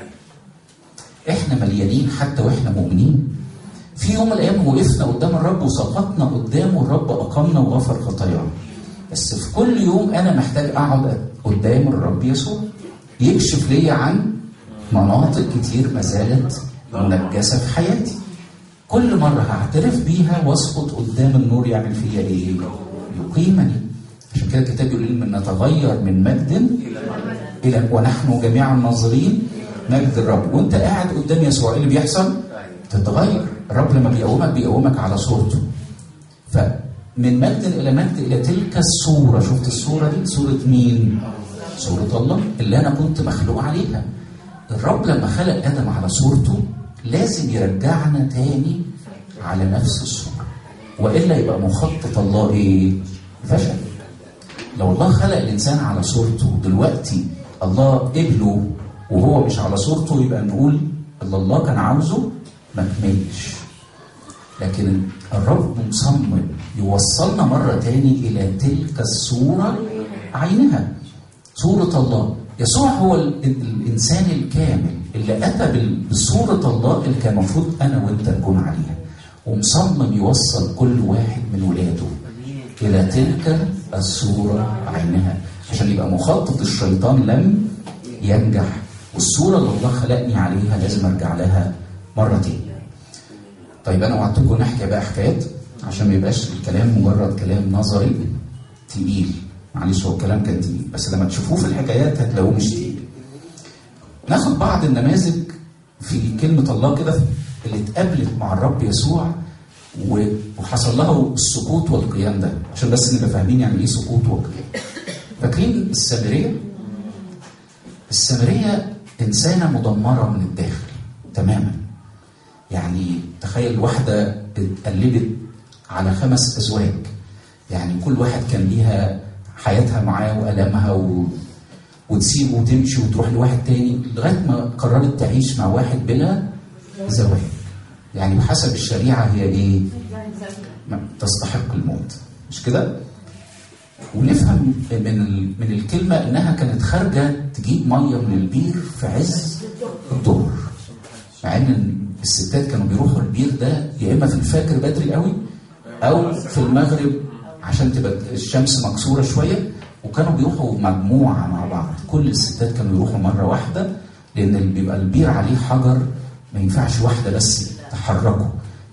Speaker 1: احنا مليانين حتى واحنا مؤمنين في يوم من الايام وقفنا قدام الرب وسقطنا قدامه الرب اقامنا وغفر خطايانا بس في كل يوم انا محتاج اقعد قدام الرب يسوع يكشف لي عن مناطق كتير ما زالت منجسه في حياتي كل مره هعترف بيها واسقط قدام النور يعمل فيا ايه؟ يقيمني عشان كده الكتاب يقول لنا نتغير من مجد الى ونحن جميعا ناظرين مجد الرب وانت قاعد قدام يسوع ايه اللي بيحصل؟ تتغير الرب لما بيقومك بيقومك على صورته فمن مجد الى مجد الى تلك الصوره شفت الصوره دي صوره مين؟ صوره الله اللي انا كنت مخلوق عليها الرب لما خلق ادم على صورته لازم يرجعنا تاني على نفس الصوره والا يبقى مخطط الله ايه؟ فشل لو الله خلق الانسان على صورته دلوقتي الله قبله وهو مش على صورته يبقى نقول اللي الله كان عاوزه ما كملش لكن الرب مصمم يوصلنا مرة تاني إلى تلك الصورة عينها صورة الله يسوع هو الإنسان الكامل اللي أتى بصورة الله اللي كان المفروض أنا وأنت نكون عليها ومصمم يوصل كل واحد من ولاده إلى تلك الصورة عينها عشان يبقى مخطط الشيطان لم ينجح والصورة اللي الله خلقني عليها لازم أرجع لها مرة تاني طيب أنا وعدتكم نحكي بقى حكايات عشان ما يبقاش الكلام مجرد كلام نظري تقيل معلش هو الكلام كان تقيل بس لما تشوفوه في الحكايات هتلاقوه مش تقيل ناخد بعض النماذج في كلمة الله كده اللي اتقابلت مع الرب يسوع وحصل له السقوط والقيام ده عشان بس نبقى فاهمين يعني ايه سقوط وقيام فاكرين السامريه السامريه انسانه مدمره من الداخل تماما يعني تخيل واحده اتقلبت على خمس ازواج يعني كل واحد كان ليها حياتها معاه والامها و... وتسيبه وتمشي وتروح لواحد تاني لغايه ما قررت تعيش مع واحد بلا زواج يعني بحسب الشريعه هي ايه؟ تستحق الموت مش كده؟ ونفهم من ال- من الكلمه انها كانت خارجه تجيب ميه من البير في عز الظهر مع ان الستات كانوا بيروحوا البير ده يا اما في الفجر بدري قوي او في المغرب عشان تبقى الشمس مكسوره شويه وكانوا بيروحوا مجموعه مع بعض كل الستات كانوا يروحوا مره واحده لان اللي بيبقى البير عليه حجر ما ينفعش واحده بس تحركه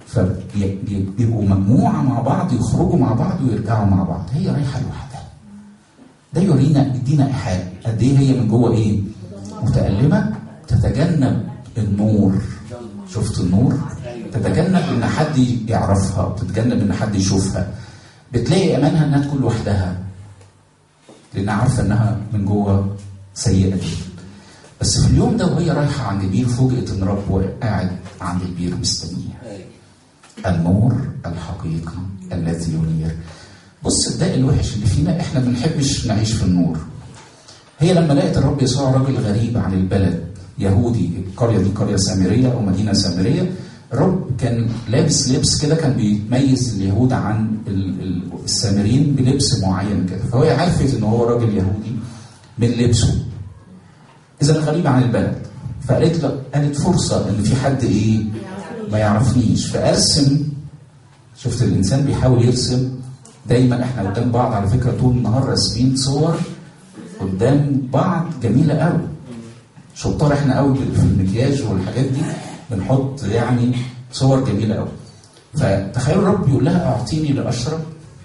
Speaker 1: فبيبقوا مجموعه مع بعض يخرجوا مع بعض ويرجعوا مع بعض هي رايحه لوحدها ده يورينا يدينا ايحاء قد ايه هي من جوه ايه متألمة تتجنب النور شفت النور تتجنب ان حد يعرفها وتتجنب ان حد يشوفها بتلاقي امانها انها تكون لوحدها لانها عارفه انها من جوه سيئه جدا بس في اليوم ده وهي رايحه عند البير فوجئت ان رب قاعد عند البير مستنيها النور الحقيقي الذي ينير بص الداء الوحش اللي فينا احنا ما بنحبش نعيش في النور هي لما لقت الرب يسوع راجل غريب عن البلد يهودي القريه دي قريه سامريه او مدينه سامريه الرب كان لابس لبس كده كان بيميز اليهود عن ال- ال- السامريين بلبس معين كده فهي عرفت ان هو راجل يهودي من لبسه اذا غريب عن البلد فقالت له قالت فرصه ان في حد ايه ما يعرفنيش فارسم شفت الانسان بيحاول يرسم دايما احنا قدام بعض على فكره طول النهار راسمين صور قدام بعض جميله قوي شطار احنا قوي في المكياج والحاجات دي بنحط يعني صور جميله قوي فتخيل الرب يقول لها اعطيني لاشرب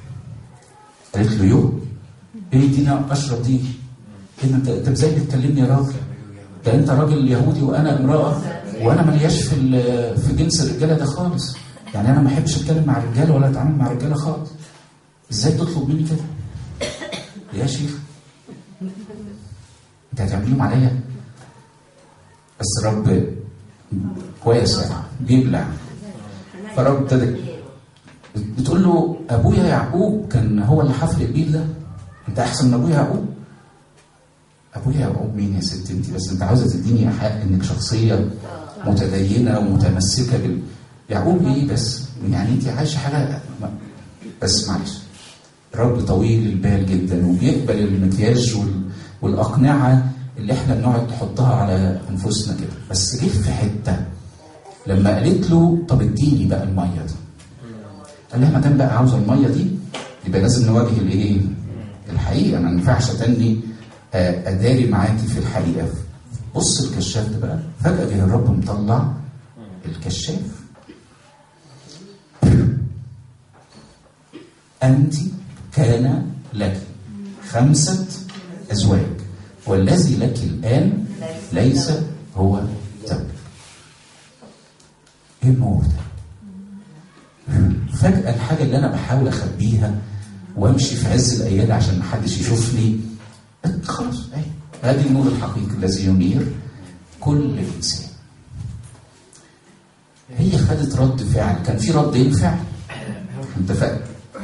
Speaker 1: قالت له يو ايه ادينا اشرب دي ايه ده انت انت ازاي بتكلمني يا راجل ده انت راجل يهودي وانا امراه وانا ملياش في ال- في جنس الرجاله ده خالص يعني انا ما احبش اتكلم مع رجاله ولا اتعامل مع رجاله خالص ازاي تطلب مني كده يا شيخ انت هتعملهم عليا بس الرب كويس يعني بيبلع فالرب ابتدى بتقول له ابويا يعقوب كان هو اللي حفر البير ده انت احسن من ابويا يعقوب ابويا يعقوب مين يا ست انت بس انت عاوزه تديني حق انك شخصيه متدينه ومتمسكه بال يعقوب ايه بس يعني انت عايشه حاجه ما- بس معلش رب طويل البال جدا وبيقبل المكياج وال... والاقنعه اللي احنا بنقعد نحطها على انفسنا كده بس جه في حته لما قالت له طب اديني بقى الميه دي قال لها ما دام بقى عاوزه الميه دي يبقى لازم نواجه الايه؟ الحقيقه ما ينفعش اتني آه، اداري معاكي في الحقيقه بص الكشاف ده بقى فجاه جه الرب مطلع الكشاف أنت كان لك خمسة أزواج والذي لك الآن ليس هو زوجك إيه النور ده؟ فجأة الحاجة اللي أنا بحاول أخبيها وأمشي في عز الأيام عشان محدش يشوفني خلاص أهي هذه النور الحقيقي الذي ينير كل إنسان هي خدت رد فعل كان في رد ينفع انت فاهم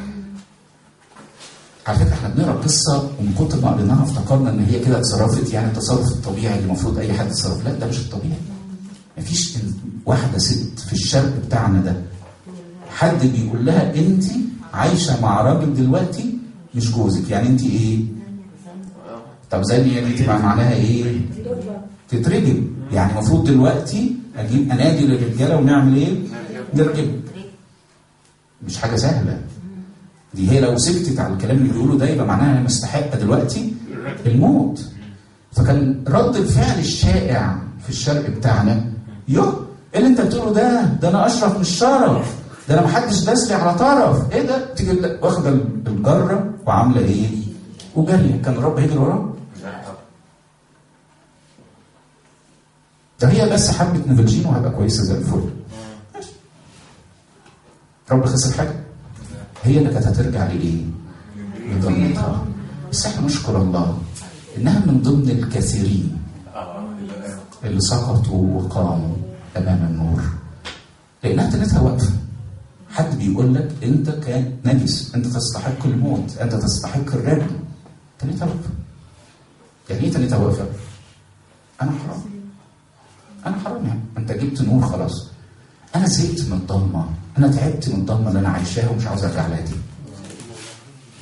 Speaker 1: على فكره احنا بنقرا القصه ومن كتر ما قريناها افتكرنا ان هي كده اتصرفت يعني التصرف الطبيعي اللي المفروض اي حد يتصرف لا ده مش الطبيعي مفيش واحده ست في الشرق بتاعنا ده حد بيقول لها انت عايشه مع راجل دلوقتي مش جوزك يعني انت ايه طب زي يعني انت بقى معناها ايه تترجم يعني المفروض دلوقتي اجيب انادي للرجاله ونعمل ايه نرجم مش حاجه سهله دي هي لو سكتت على الكلام اللي بيقوله ده يبقى معناها انها مستحقه دلوقتي الموت فكان رد الفعل الشائع في الشرق بتاعنا يو ايه اللي انت بتقوله ده ده انا اشرف من الشرف ده انا محدش داس لي على طرف ايه ده تيجي واخده الجره وعامله ايه وجاريه كان الرب هيجري وراه ده هي بس حبه نوفلجين وهبقى كويسه زي الفل رب خسر حاجه هي اللي كانت هترجع لايه؟ لضمنتها بس احنا نشكر الله انها من ضمن الكثيرين اللي سقطوا وقاموا امام النور لانها تنتها واقفه حد بيقول لك انت كان نجس انت تستحق الموت انت تستحق الرجم تنتها واقفه يعني ايه تنتها واقفه؟ انا حرام انا حرام يعني انت جبت نور خلاص انا زهقت من الضلمه انا تعبت من الضلمه اللي انا عايشاها ومش عاوز ارجع لها تاني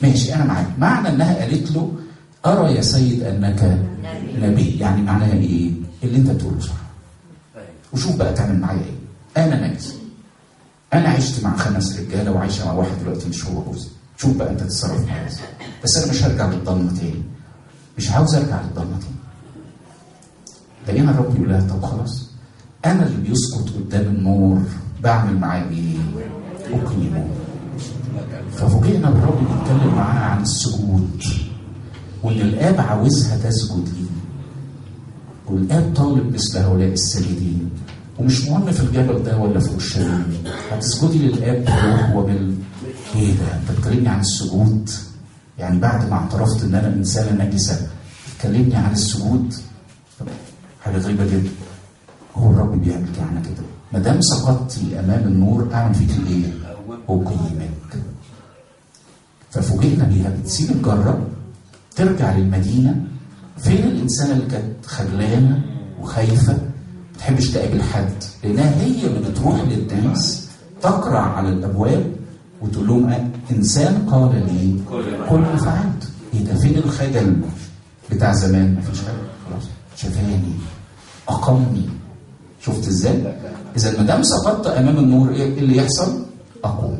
Speaker 1: ماشي انا معاك معنى انها قالت له ارى يا سيد انك نبي يعني معناها ايه اللي انت بتقوله صح وشوف بقى تعمل معايا ايه انا نجس انا عشت مع خمس رجاله وعايشه مع واحد دلوقتي مش هو جوزي شوف بقى انت تتصرف معايا ازاي بس انا مش هرجع للضلمه تاني مش عاوز ارجع للضلمه تاني لقينا الرب يقول لها طب خلاص انا اللي بيسقط قدام النور بعمل معاه ايه؟ اقيمه ففوجئنا بالرب بيتكلم معاها عن السجود وان الاب عاوزها تسجد ليه والاب طالب مثل هؤلاء الساجدين ومش مهم في الجبل ده ولا في اورشليم هتسجدي للاب بالروح وبال ايه ده انت بتكلمني عن السجود يعني بعد ما اعترفت ان انا انسانه نجسه تكلمني عن السجود حاجه غريبه جدا هو الرب بيعمل معانا كده ما دام سقطتي امام النور اعمل فيك ايه؟ اقيمك ففوجئنا بيها بتسيب الجره ترجع للمدينه فين الانسانه اللي كانت خجلانه وخايفه ما بتحبش تقابل حد لانها هي اللي بتروح للناس تقرع على الابواب وتقول لهم أه انسان قال لي كل ما فعلت ايه ده فين الخجل بتاع زمان مفيش حاجه خلاص شفاني اقامني شفت ازاي؟ اذا ما دام سقطت امام النور ايه اللي يحصل؟ اقوم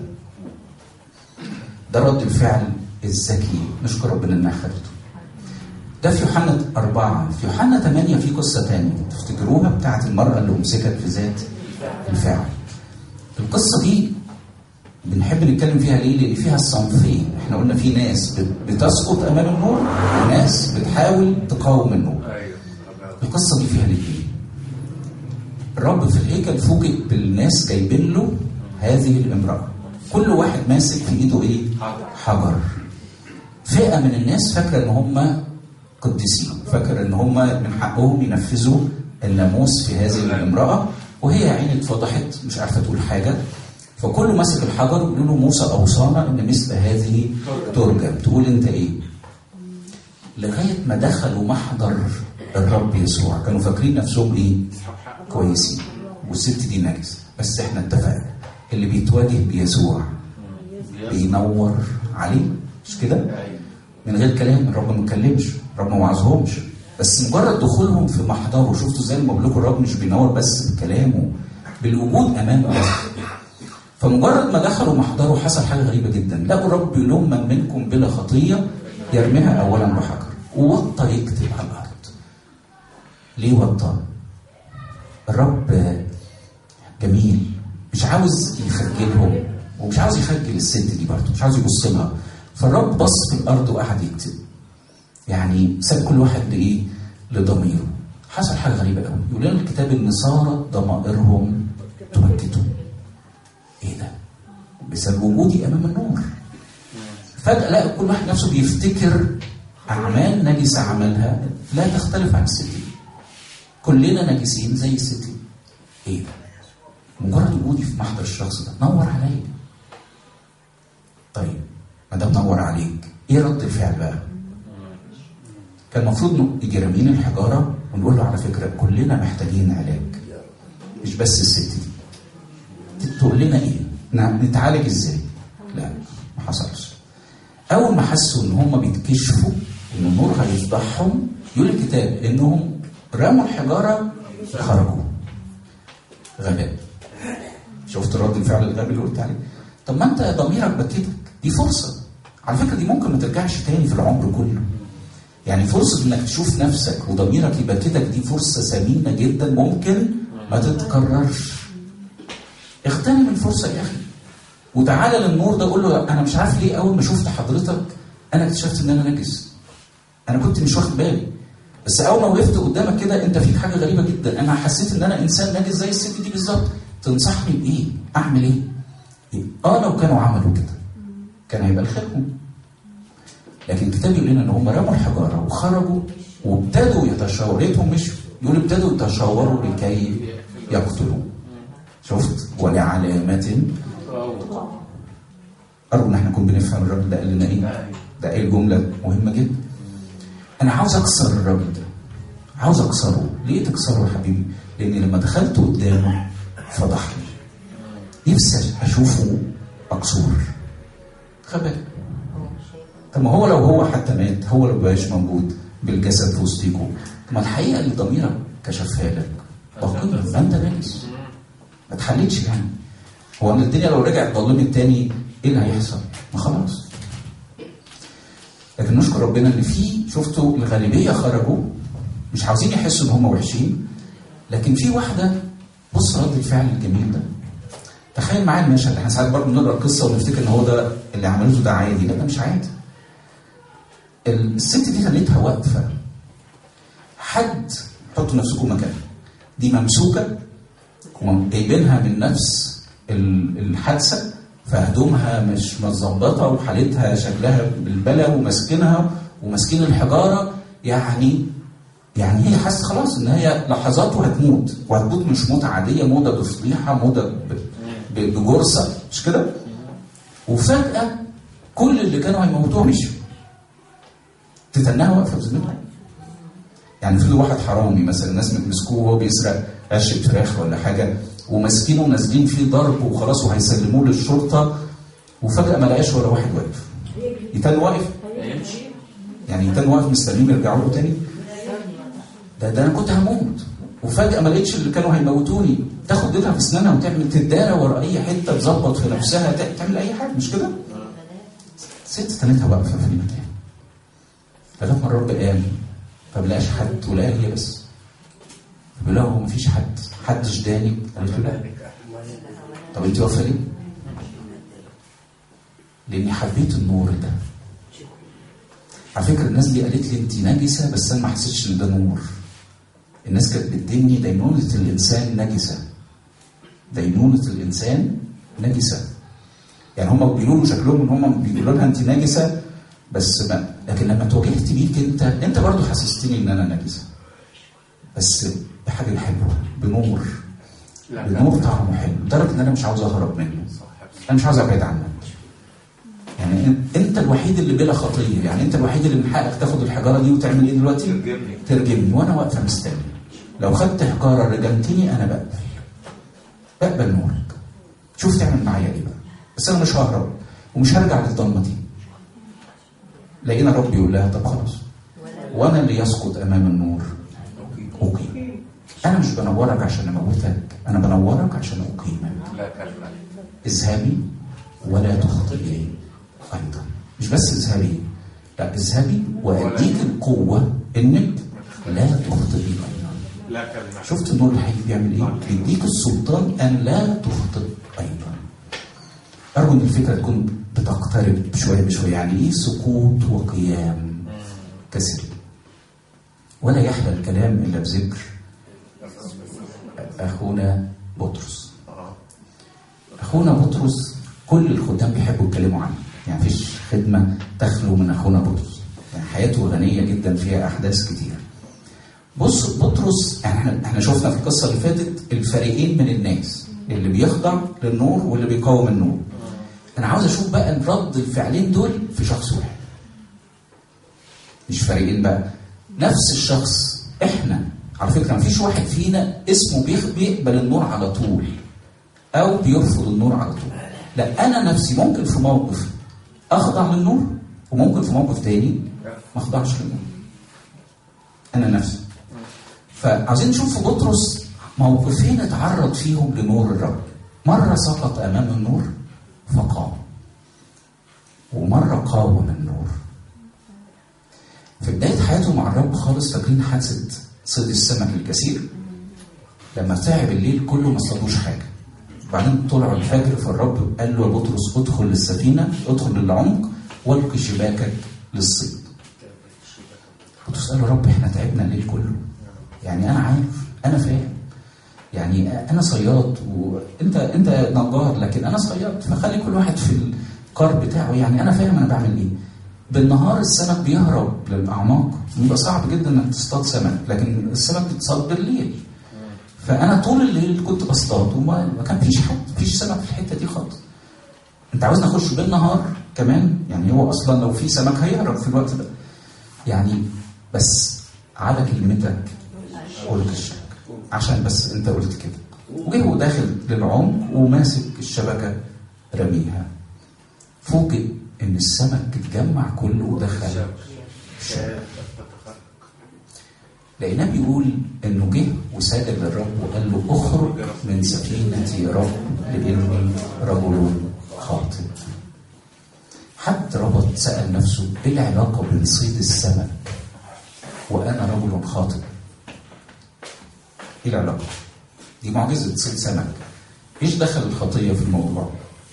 Speaker 1: ده رد الفعل الذكي نشكر ربنا انها خدته ده في يوحنا أربعة في يوحنا ثمانية في قصة تانية تفتكروها بتاعت المرأة اللي أمسكت في ذات الفعل القصة دي بنحب نتكلم فيها ليه؟ لأن فيها الصنفين احنا قلنا في ناس بتسقط أمام النور وناس بتحاول تقاوم النور القصة دي فيها الاثنين الرب في الهيكل فوجئ بالناس جايبين له هذه الامرأة كل واحد ماسك في ايده ايه؟ حجر فئة من الناس فاكرة ان هم قديسين فاكر ان هم من حقهم ينفذوا الناموس في هذه الامرأة وهي يا عيني اتفضحت مش عارفة تقول حاجة فكله ماسك الحجر يقول له موسى أوصانا ان مثل هذه ترجم تقول انت ايه؟ لغاية ما دخلوا محضر الرب يسوع كانوا فاكرين نفسهم ايه؟ كويسين والست دي نجس بس احنا اتفقنا اللي بيتواجه بيسوع بينور عليه مش كده؟ من غير كلام الرب ما اتكلمش الرب ما وعظهمش بس مجرد دخولهم في محضره شفتوا ازاي لما بقول لكم الرب مش بينور بس بكلامه بالوجود امامه فمجرد ما دخلوا محضره حصل حاجه غريبه جدا لقوا الرب بيقول لهم من منكم بلا خطيه يرميها اولا بحجر ووطى يكتب على الارض ليه وطى؟ الرب جميل مش عاوز يخجلهم ومش عاوز يخجل الست دي برضه مش عاوز يبص لها فالرب بص في الارض وقعد يكتب يعني ساب كل واحد لايه؟ لضميره حصل حاجه غريبه قوي يقول لنا الكتاب ان صارت ضمائرهم تبكتهم ايه ده؟ بسبب وجودي امام النور فجاه لقى كل واحد نفسه بيفتكر اعمال نجسه عملها لا تختلف عن الست دي كلنا نجسين زي الست دي ايه ده؟ مجرد وجودي في محضر الشخص ده نور عليا طيب ما دام نور عليك ايه رد الفعل بقى؟ كان المفروض يجي رامين الحجاره ونقول له على فكره كلنا محتاجين علاج مش بس الست دي تقول لنا ايه؟ نتعالج ازاي؟ لا ما حصلش اول ما حسوا ان هم بيتكشفوا ان النور هيفضحهم يقول الكتاب انهم رموا الحجاره خرجوا غباء شفت رد الفعل الغبي اللي قلت عليه طب ما انت ضميرك بكتك دي فرصه على فكره دي ممكن ما ترجعش تاني في العمر كله يعني فرصه انك تشوف نفسك وضميرك يبكتك دي فرصه ثمينه جدا ممكن ما تتكررش اغتنم الفرصه يا اخي وتعالى للنور ده قول له انا مش عارف ليه اول ما شفت حضرتك انا اكتشفت ان انا نجس انا كنت مش واخد بالي بس اول ما وقفت قدامك كده انت فيك حاجه غريبه جدا انا حسيت ان انا انسان نجس زي الست دي بالظبط تنصحني بايه؟ اعمل ايه؟ اه لو كانوا عملوا كده كان هيبقى لخيرهم لكن الكتاب يقول لنا ان هم رموا الحجاره وخرجوا وابتدوا يتشاوروا لقيتهم مشوا يقول ابتدوا يتشاوروا لكي يقتلوا شفت ولعلامة أرجو إن احنا نكون بنفهم الراجل ده قال لنا إيه؟ ده قال جملة مهمة جدا. أنا عاوز أكسر الراجل ده. عاوز أكسره، ليه تكسره يا حبيبي؟ لأن لما دخلت قدامه فضحني. نفسي أشوفه مكسور. غباء. طب ما هو لو هو حتى مات هو لو مبقاش موجود بالجسد في وسطيكم ما الحقيقه اللي ضميرك كشفها لك باقيه ما انت ناجس ما اتحلتش يعني هو ان الدنيا لو رجعت ضلمت تاني ايه اللي هيحصل؟ ما خلاص لكن نشكر ربنا ان في شفتوا الغالبيه خرجوا مش عاوزين يحسوا ان هم وحشين لكن في واحده بص رد الفعل الجميل ده تخيل معايا المشهد احنا ساعات برضه بنقرا القصه ونفتكر ان هو ده اللي عملته ده عادي لا ده مش عادي الست دي خليتها واقفه حد حطوا نفسكم مكانها دي ممسوكه وجايبينها من نفس ال- الحادثه فهدومها مش متظبطه وحالتها شكلها بالبلا وماسكينها وماسكين الحجاره يعني يعني هي حاسه خلاص ان هي لحظات وهتموت وهتموت مش موت عاديه موته بفضيحه موته ب- ب- بجرثه مش كده؟ وفجاه كل اللي كانوا هيموتوها مشوا تتنها واقفه بذمتها يعني في واحد حرامي مثلا الناس مسكوه وهو بيسرق عشه فراخ ولا حاجه وماسكينه ونازلين فيه ضرب وخلاص وهيسلموه للشرطه وفجاه ما لقاش ولا واحد واقف يتن واقف يعني يتن واقف مستنيين يرجعوا له تاني ده ده انا كنت هموت وفجاه ما لقيتش اللي كانوا هيموتوني تاخد ايدها في اسنانها وتعمل تدارى ورا اي حته تظبط في نفسها تع- تعمل اي حاجه مش كده؟ ست تنتها واقفه في المكان لغايه ما الرب قام فما لقاش حد ولقاها هي بس بيقول لها هو مفيش حد حد جداني قالت له لا طب انت واقفه ليه؟ لاني حبيت النور ده على فكره الناس دي قالت لي انت نجسه بس انا ما حسيتش ان ده نور الناس كانت بتديني دينونه الانسان نجسه دينونه الانسان نجسه يعني هم بيقولوا شكلهم ان هم بيقولوا لها انت نجسه بس ما لكن لما تواجهت بيك انت انت برضو حسستني ان انا نجسه بس بحاجه حلوه بنور بنور طعمه حلو لدرجه ان انا مش عاوز اهرب منه انا مش عاوز ابعد عنك يعني أن- انت الوحيد اللي بلا خطيه يعني انت الوحيد اللي من حقك تاخد الحجاره دي وتعمل ايه دلوقتي
Speaker 2: ترجمني
Speaker 1: ترجمني وانا واقفه مستني لو خدت حجاره رجمتني انا بقبل بقبل نورك شوف تعمل معايا ايه بقى بس انا مش ههرب ومش هرجع للضلمه دي لقينا الرب يقول لها طب خلاص وانا اللي يسقط امام النور اقيم انا مش بنورك عشان اموتك انا بنورك عشان اقيمك
Speaker 2: لا كلمة
Speaker 1: اذهبي ولا تخطئي ايضا مش بس اذهبي لا اذهبي واديك القوه انك لا تخطئي ايضا
Speaker 2: لا كلمة
Speaker 1: شفت النور الحقيقي بيعمل ايه؟ بيديك السلطان ان لا تخطئ ايضا. ارجو ان الفكره تكون بتقترب شويه بشويه يعني ايه سقوط وقيام كسري. ولا يحلى الكلام الا بذكر اخونا بطرس.
Speaker 2: اه
Speaker 1: اخونا بطرس كل الخدام بيحبوا يتكلموا عنه يعني مفيش خدمه تخلو من اخونا بطرس يعني حياته غنيه جدا فيها احداث كتير بص بطرس يعني احنا احنا شفنا في القصه اللي فاتت الفريقين من الناس اللي بيخضع للنور واللي بيقاوم النور انا عاوز اشوف بقى رد الفعلين دول في شخص واحد مش فريقين بقى نفس الشخص احنا على فكره مفيش واحد فينا اسمه بيخ- بيقبل النور على طول او بيرفض النور على طول لا انا نفسي ممكن في موقف اخضع للنور وممكن في موقف تاني ما اخضعش للنور انا نفسي فعايزين نشوف في بطرس موقفين اتعرض فيهم لنور الرب مره سقط امام النور فقام ومره قاوم النور في بدايه حياته مع الرب خالص فاكرين حادثه صيد السمك الكثير لما تعب الليل كله ما صادوش حاجه بعدين طلعوا الفجر فالرب قال له يا بطرس ادخل للسفينه ادخل للعمق والقي شباكك للصيد بطرس قال له يا رب احنا تعبنا الليل كله يعني انا عارف انا فاهم يعني انا صياد وانت انت نجار لكن انا صياد فخلي كل واحد في الكار بتاعه يعني انا فاهم انا بعمل ايه بالنهار السمك بيهرب للاعماق بيبقى صعب جدا انك تصطاد سمك لكن السمك بيتصاد بالليل فانا طول الليل كنت بصطاد وما ما كان فيش حد فيش سمك في الحته دي خالص انت عاوزني اخش بالنهار كمان يعني هو اصلا لو في سمك هيهرب في الوقت ده يعني بس على كلمتك قلت الشبكه عشان بس انت قلت كده وجه هو داخل للعمق وماسك الشبكه رميها فوجئ ان السمك اتجمع كله ودخل الشبكه لقيناه بيقول انه جه وسجد للرب وقال له اخرج من سفينتي يا رب لاني رجل خاطئ حد ربط سال نفسه ايه العلاقه بين صيد السمك وانا رجل خاطئ ايه العلاقه دي معجزه صيد سمك ايش دخل الخطيه في الموضوع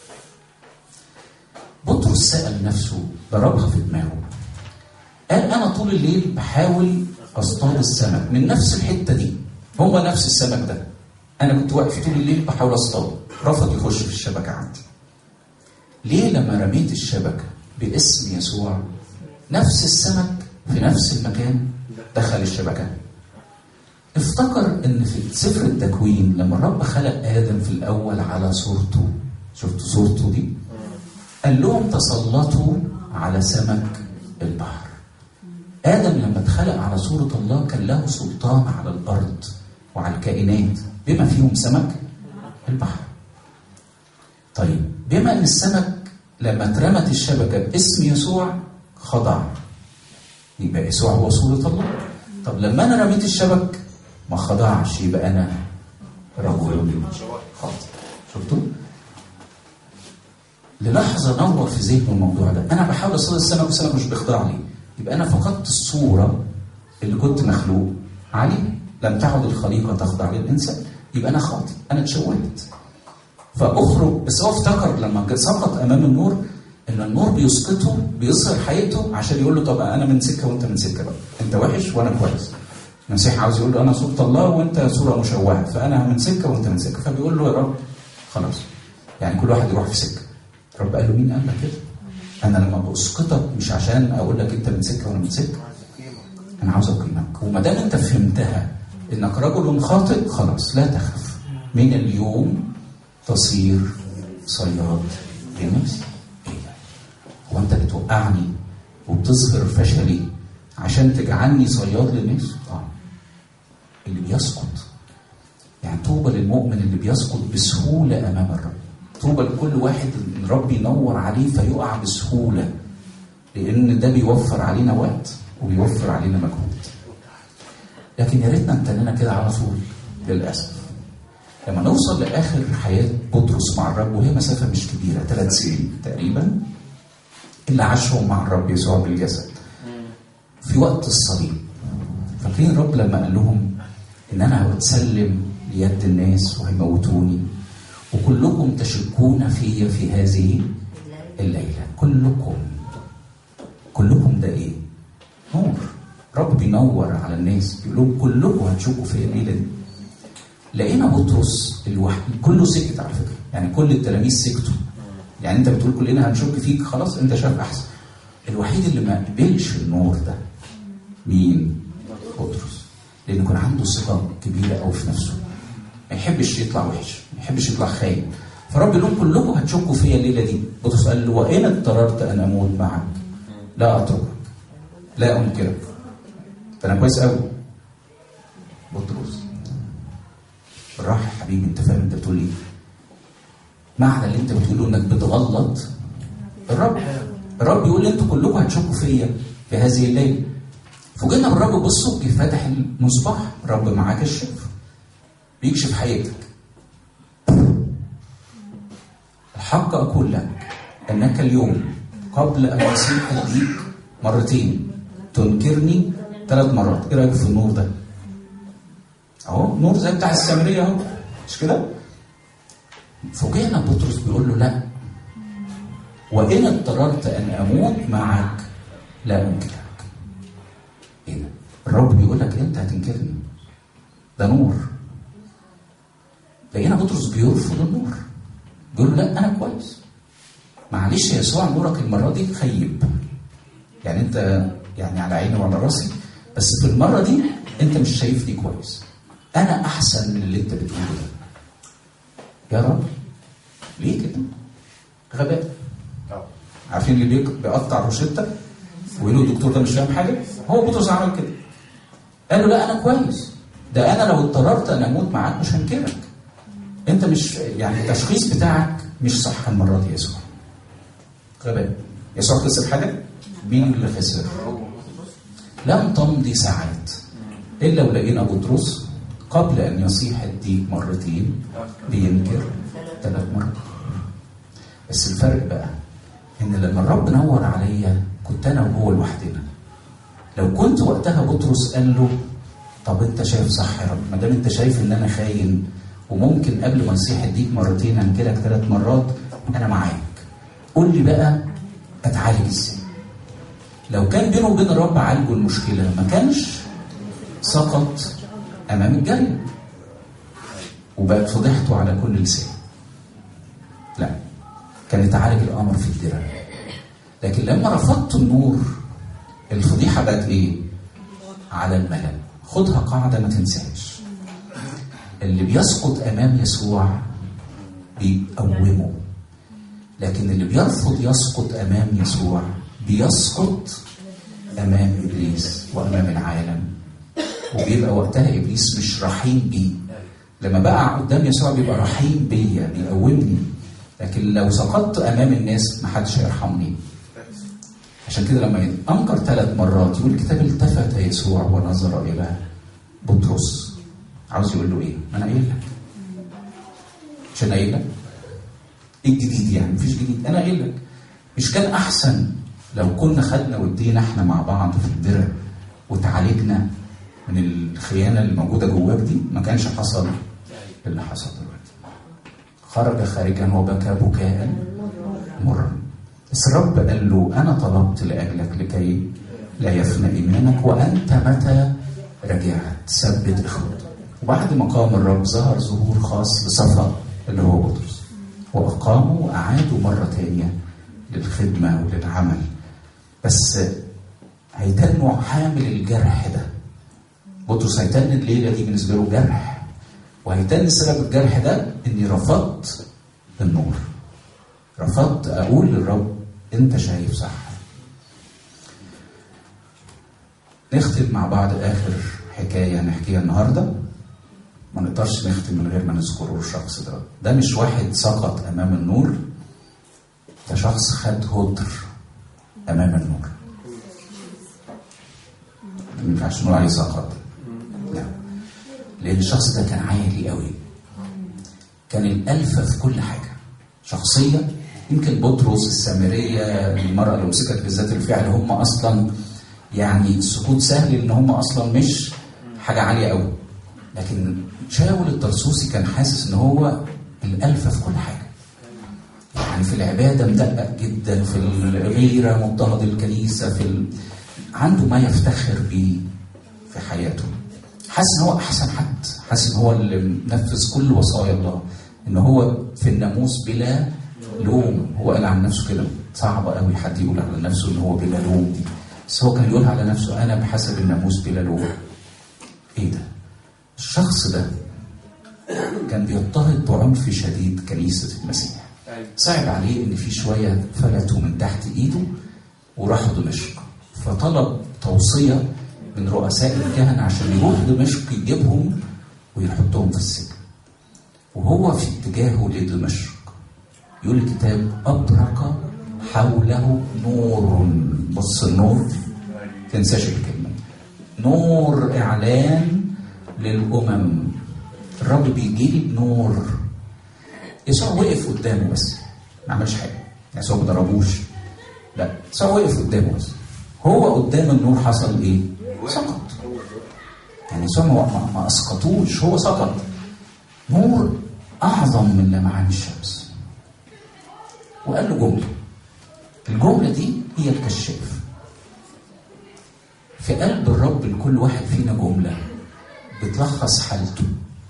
Speaker 1: بطرس سال نفسه ضربها في دماغه قال انا طول الليل بحاول اصطاد السمك من نفس الحته دي هو نفس السمك ده انا كنت واقف طول الليل بحاول اصطاده رفض يخش في الشبكه عندي ليه لما رميت الشبكه باسم يسوع نفس السمك في نفس المكان دخل الشبكه افتكر ان في سفر التكوين لما الرب خلق ادم في الاول على صورته شفتوا صورته دي قال لهم تسلطوا على سمك البحر آدم لما اتخلق على صورة الله كان له سلطان على الأرض وعلى الكائنات بما فيهم سمك البحر طيب بما أن السمك لما اترمت الشبكة باسم يسوع خضع يبقى يسوع هو صورة الله طب لما أنا رميت الشبك ما خضعش يبقى أنا رجل خاطئ شفتوا؟ للحظة نور في ذهني الموضوع ده أنا بحاول أصطاد السمك والسمك مش بيخضع لي يبقى أنا فقدت الصورة اللي كنت مخلوق عليه لم تعد الخليقة تخضع للإنسان يبقى أنا خاطئ أنا اتشوهت فأخرج بس هو افتكر لما سقط أمام النور إن النور بيسقطه بيظهر حقيقته عشان يقول له طب أنا من سكة وأنت من سكة بقى أنت وحش وأنا كويس المسيح عاوز يقول له أنا صورة الله وأنت صورة مشوهة فأنا من سكة وأنت من سكة فبيقول له يا رب خلاص يعني كل واحد يروح في سكة رب قال له مين قال لك كده؟ انا لما بسقطك مش عشان اقول لك انت من سكه وانا من سكه انا عاوز اقيمك وما دام انت فهمتها انك رجل خاطئ خلاص لا تخف من اليوم تصير صياد لنفسي ايه هو انت بتوقعني وبتظهر فشلي عشان تجعلني صياد للناس اه اللي بيسقط يعني طوبى للمؤمن اللي بيسقط بسهوله امام الرب طوبى لكل واحد الرب ينور عليه فيقع بسهوله لان ده بيوفر علينا وقت وبيوفر علينا مجهود لكن يا ريتنا امتننا كده على طول للاسف لما نوصل لاخر حياه بطرس مع الرب وهي مسافه مش كبيره ثلاث سنين تقريبا اللي عاشهم مع الرب يسوع بالجسد في وقت الصليب فاكرين الرب لما قال لهم ان انا هتسلم ليد الناس وهيموتوني وكلكم تشكون في في هذه الليله كلكم كلكم ده ايه نور رب بينور على الناس بيقول لهم كلكم هتشوفوا في الليله دي لقينا بطرس الوحيد كله سكت على فكره يعني كل التلاميذ سكتوا يعني انت بتقول كلنا هنشك فيك خلاص انت شايف احسن الوحيد اللي ما قبلش النور ده مين بطرس لانه كان عنده ثقه كبيره قوي في نفسه ما يحبش يطلع وحش ما يحبش يطلع خاين فرب يقول لهم كلكم هتشكوا فيا الليله دي بطرس قال له وان اضطررت ان اموت معك لا اتركك لا انكرك فانا كويس قوي بطرس بالراحه يا حبيبي انت فاهم انت بتقول ايه معنى اللي انت بتقوله انك بتغلط الرب الرب يقول انتوا كلكم هتشكوا فيا في هذه الليله فوجئنا بالرب بصوا جه فاتح المصباح الرب معاه كشاف بيكشف حقيقتك الحق اقول لك انك اليوم قبل ان يصيح الديك مرتين تنكرني ثلاث مرات ايه رايك في النور ده اهو نور زي بتاع السامريه اهو مش كده فوجئنا بطرس بيقول له لا وان اضطررت ان اموت معك لا انكرك ايه ده الرب بيقول لك انت هتنكرني ده نور لقينا بطرس بيرفض النور بيقول له لا انا كويس معلش يا يسوع نورك المره دي خيب يعني انت يعني على عيني وعلى راسي بس في المره دي انت مش شايفني كويس انا احسن من اللي انت بتقوله ده يا رب ليه كده غباء عارفين اللي بيقطع روشته ويقولوا الدكتور ده مش فاهم حاجه هو بطرس عمل كده قال له لا انا كويس ده انا لو اضطررت ان اموت معاك مش هنكرك انت مش يعني التشخيص بتاعك مش صح المره دي يا يسوع غباء يسوع خسر حاجه مين اللي خسر لم تمضي ساعات الا ولقينا بطرس قبل ان يصيح الديك مرتين بينكر ثلاث مرات بس الفرق بقى ان لما الرب نور عليا كنت انا وهو لوحدنا لو كنت وقتها بطرس قال له طب انت شايف صح يا رب ما دام انت شايف ان انا خاين وممكن قبل ما نصيح اديك مرتين انكرك ثلاث مرات انا معاك قول لي بقى اتعالج ازاي لو كان بينه وبين الرب عالجوا المشكله ما كانش سقط امام الجنه وبقت فضيحته على كل لسان لا كان يتعالج الامر في الدرع لكن لما رفضت النور الفضيحه بقت ايه على الملل خدها قاعده ما تنساهاش اللي بيسقط امام يسوع بيقومه لكن اللي بيرفض يسقط امام يسوع بيسقط امام ابليس وامام العالم وبيبقى وقتها ابليس مش رحيم بيه لما بقى قدام يسوع بيبقى رحيم بيا بيقومني لكن لو سقطت امام الناس ما حدش هيرحمني عشان كده لما انكر ثلاث مرات يقول الكتاب التفت يسوع ونظر الى بطرس عاوز يقول له ايه؟ ما انا قايل لك مش انا قايل لك؟ ايه الجديد يعني؟ مفيش جديد انا قايل لك مش كان احسن لو كنا خدنا ودينا احنا مع بعض في الدرع وتعالجنا من الخيانه اللي موجوده جواك دي ما كانش حصل اللي حصل دلوقتي خرج خارجا وبكى بكاء مرا بس الرب قال له انا طلبت لاجلك لكي لا يفنى ايمانك وانت متى رجعت ثبت اخوتك وبعد ما قام الرب ظهر ظهور خاص لصفا اللي هو بطرس واقاموا واعادوا مره ثانيه للخدمه وللعمل بس هيتنوا حامل الجرح ده بطرس هيتن الليله دي بالنسبه له جرح وهيتن سبب الجرح ده اني رفضت النور رفضت اقول للرب انت شايف صح نختم مع بعض اخر حكايه نحكيها النهارده ما نقدرش نختم من غير ما نذكر الشخص ده ده مش واحد سقط امام النور ده شخص خد هدر امام النور ما ينفعش نقول عليه سقط لا لان الشخص ده كان عالي قوي كان الالفه في كل حاجه شخصيه يمكن بطرس السامريه المراه اللي مسكت بذات الفعل هم اصلا يعني السكوت سهل ان هم اصلا مش حاجه عاليه قوي لكن شاول الطرسوسي كان حاسس ان هو الالفه في كل حاجه يعني في العباده مدقق جدا في الغيره مضطهد الكنيسه في ال... عنده ما يفتخر بيه في حياته حاسس ان هو احسن حد حاسس ان هو اللي منفذ كل وصايا الله ان هو في الناموس بلا لوم هو قال عن نفسه كده صعب قوي حد يقول على نفسه ان هو بلا لوم دي بس هو كان يقول على نفسه انا بحسب الناموس بلا لوم ايه ده الشخص ده كان بيضطهد بعنف شديد كنيسه المسيح صعب عليه ان في شويه فلتوا من تحت ايده وراحوا دمشق فطلب توصيه من رؤساء الكهنه عشان يروح دمشق يجيبهم ويحطهم في السجن وهو في اتجاهه لدمشق يقول الكتاب أبرق حوله نور بص النور تنساش الكلمة نور إعلان للأمم الرب بيجي لي بنور يسوع وقف قدامه بس ما عملش حاجة يسوع ما ضربوش لا يسوع وقف قدامه بس هو قدام النور حصل ايه؟ سقط يعني يسوع ما, ما اسقطوش هو سقط نور اعظم من لمعان الشمس وقال له جمله الجمله دي هي الكشاف في قلب الرب لكل واحد فينا جمله بتلخص حالته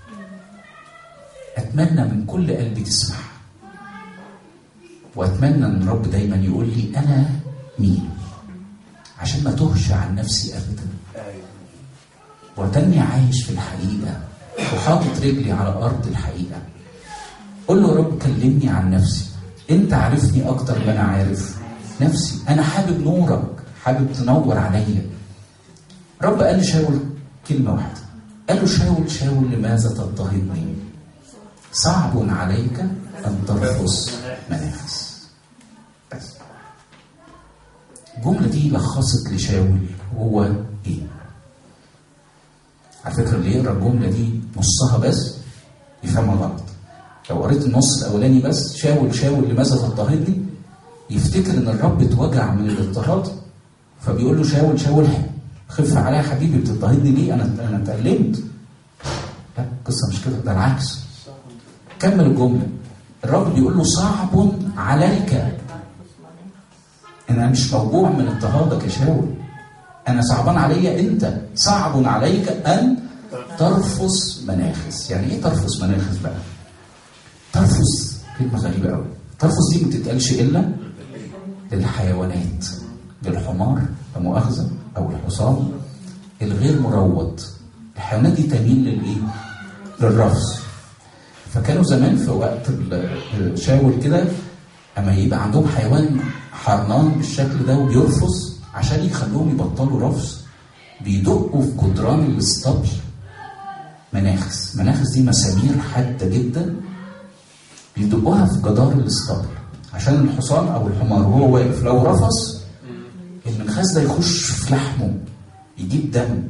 Speaker 1: اتمنى من كل قلبي تسمعها واتمنى ان الرب دايما يقول لي انا مين عشان ما تهش عن نفسي ابدا وتني عايش في الحقيقه وحاطط رجلي على ارض الحقيقه قول له يا رب كلمني عن نفسي انت عارفني اكتر ما انا عارف نفسي انا حابب نورك حابب تنور عليا رب قال لشاول كلمه واحده قال له شاول شاول لماذا تضطهدني صعب عليك ان ترفض منافس بس الجملة دي لخصت لشاول هو ايه على فكرة اللي يقرا الجملة دي نصها بس يفهمها غلط لو قريت النص الأولاني بس شاول شاول لماذا تضطهدني يفتكر إن الرب اتوجع من الاضطهاد فبيقول له شاول شاول خف عليا يا حبيبي بتضطهدني ليه أنا أنا اتألمت لا القصة مش كده ده العكس كمل الجملة الرب بيقول له صعب عليك انا مش موجوع من اضطهادك يا شاول انا صعبان عليا انت صعب عليك ان ترفض مناخس يعني ايه ترفض مناخس بقى ترفض كلمه غريبه قوي ترفض دي ما بتتقالش الا للحيوانات للحمار لا مؤاخذه او الحصان الغير مروض الحيوانات دي تميل للايه للرفض فكانوا زمان في وقت شاول كده اما يبقى عندهم حيوان حرنان بالشكل ده وبيرفض عشان يخلوهم يبطلوا رفض بيدقوا في جدران الاسطبل مناخس مناخس دي مسامير حاده جدا بيدقوها في جدار الاسطبل عشان الحصان او الحمار وهو واقف لو رفض المنخاس ده يخش في لحمه يجيب دم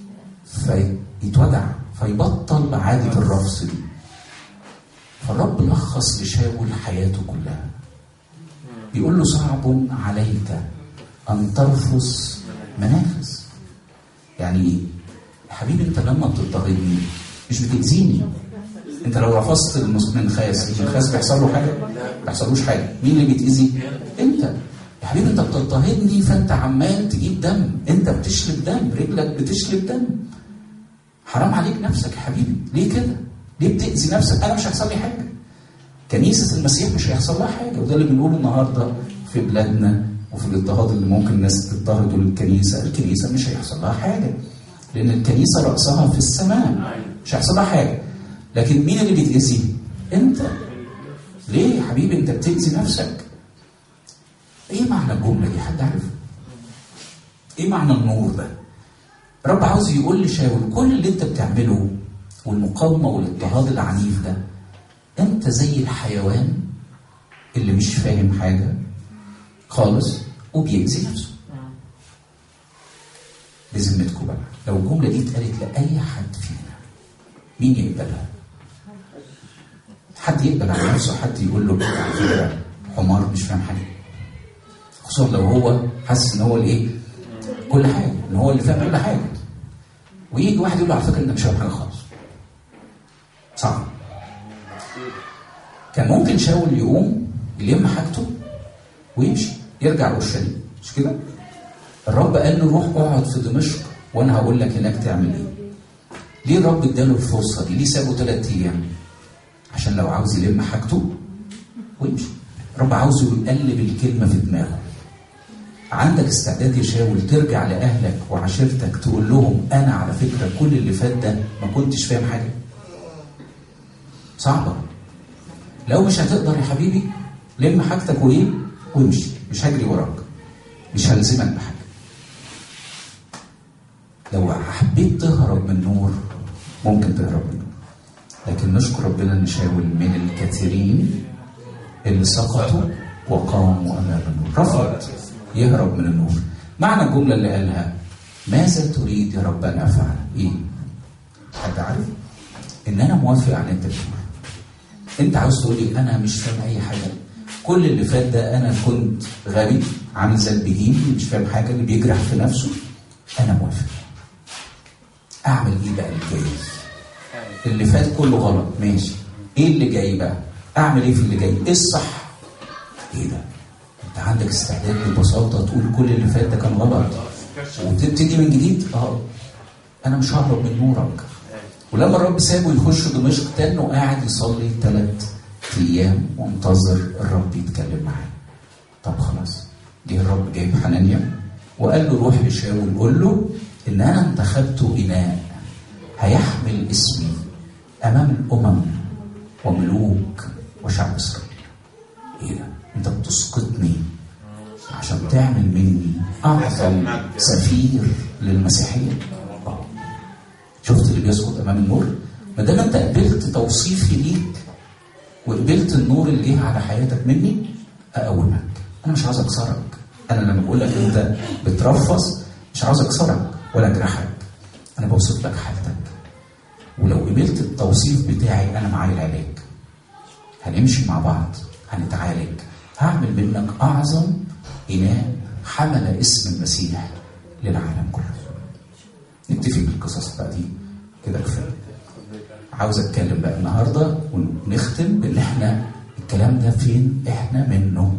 Speaker 1: فيتوجع فيبطل عادة الرفض دي فالرب لخص لشاول حياته كلها بيقول له صعب عليك أن ترفض منافس يعني إيه؟ حبيبي أنت لما بتضطهدني مش بتأذيني أنت لو رفضت المنخاس المنخاس بيحصل له حاجة؟ ما بيحصلوش حاجة مين اللي بيتأذي؟ أنت يا حبيبي أنت بتضطهدني فأنت عمال تجيب دم أنت بتشرب دم رجلك بتشرب دم حرام عليك نفسك يا حبيبي ليه كده؟ ليه بتأذي نفسك؟ أنا مش هيحصل لي حاجة كنيسة المسيح مش هيحصل لها حاجة وده اللي بنقوله النهاردة في بلادنا وفي الاضطهاد اللي ممكن الناس تضطهدوا للكنيسة الكنيسة مش هيحصل لها حاجة لأن الكنيسة رأسها في السماء مش هيحصل لها حاجة لكن مين اللي بيتأذي؟ أنت ليه يا حبيبي أنت بتأذي نفسك؟ إيه معنى الجملة دي حد عارف؟ إيه معنى النور ده؟ رب عاوز يقول لشاول كل اللي أنت بتعمله والمقاومة والاضطهاد العنيف ده انت زي الحيوان اللي مش فاهم حاجة خالص وبيأذي نفسه بذمتكم بقى لو الجملة دي اتقالت لأي حد فينا مين يقبلها؟ حد يقبل على نفسه حد يقول له على فكرة حمار مش فاهم حاجة خصوصا لو هو حاسس ان هو الايه؟ كل حاجة ان هو اللي فاهم كل حاجة ويجي واحد يقول له على فكرة انت مش فاهم حاجة خالص صعب كان ممكن شاول يقوم يلم حاجته ويمشي يرجع اورشليم مش كده؟ الرب قال له روح اقعد في دمشق وانا هقول لك هناك تعمل ايه. ليه الرب اداله الفرصه دي؟ ليه سابه ثلاث ايام؟ عشان لو عاوز يلم حاجته ويمشي. الرب عاوزه يقلب الكلمه في دماغه. عندك استعداد يا شاول ترجع لاهلك وعشيرتك تقول لهم انا على فكره كل اللي فات ده ما كنتش فاهم حاجه. صعبه. لو مش هتقدر يا حبيبي لم حاجتك وايه وامشي مش هجري وراك مش هلزمك بحاجه لو حبيت تهرب من النور ممكن تهرب من النور لكن نشكر ربنا ان شاول من الكثيرين اللي سقطوا وقاموا امام النور رفض يهرب من النور معنى الجمله اللي قالها ماذا تريد يا رب ان افعل ايه حد عارف ان انا موافق على انت بتعمل انت عاوز تقول لي انا مش فاهم اي حاجه كل اللي فات ده انا كنت غبي عامل زي البهيم اللي مش فاهم حاجه اللي بيجرح في نفسه انا موافق اعمل ايه بقى اللي جاي اللي فات كله غلط ماشي ايه اللي جاي بقى اعمل ايه في اللي جاي ايه الصح ايه ده انت عندك استعداد ببساطه تقول كل اللي فات ده كان غلط وتبتدي من جديد اه انا مش ههرب من نورك ولما الرب سابه يخش دمشق تاني قاعد يصلي ثلاث ايام وانتظر الرب يتكلم معاه طب خلاص جه الرب جايب حنانيا وقال له روح لشاول قول له ان انا انتخبت اناء هيحمل اسمي امام الامم وملوك وشعب اسرائيل ايه ده انت بتسقطني عشان تعمل مني اعظم سفير للمسيحيه شفت اللي بيسقط امام النور ما دام انت قبلت توصيفي ليك وقبلت النور اللي جه على حياتك مني اقومك انا مش عايز اكسرك انا لما بقول لك انت بترفص مش عاوز اكسرك ولا اجرحك انا بوصف لك حالتك ولو قبلت التوصيف بتاعي انا معايا العلاج هنمشي مع بعض هنتعالج هعمل منك اعظم اناء حمل اسم المسيح للعالم كله نكتفي بالقصص بقى دي كده كفايه عاوز اتكلم بقى النهارده ونختم بان احنا الكلام ده فين احنا منه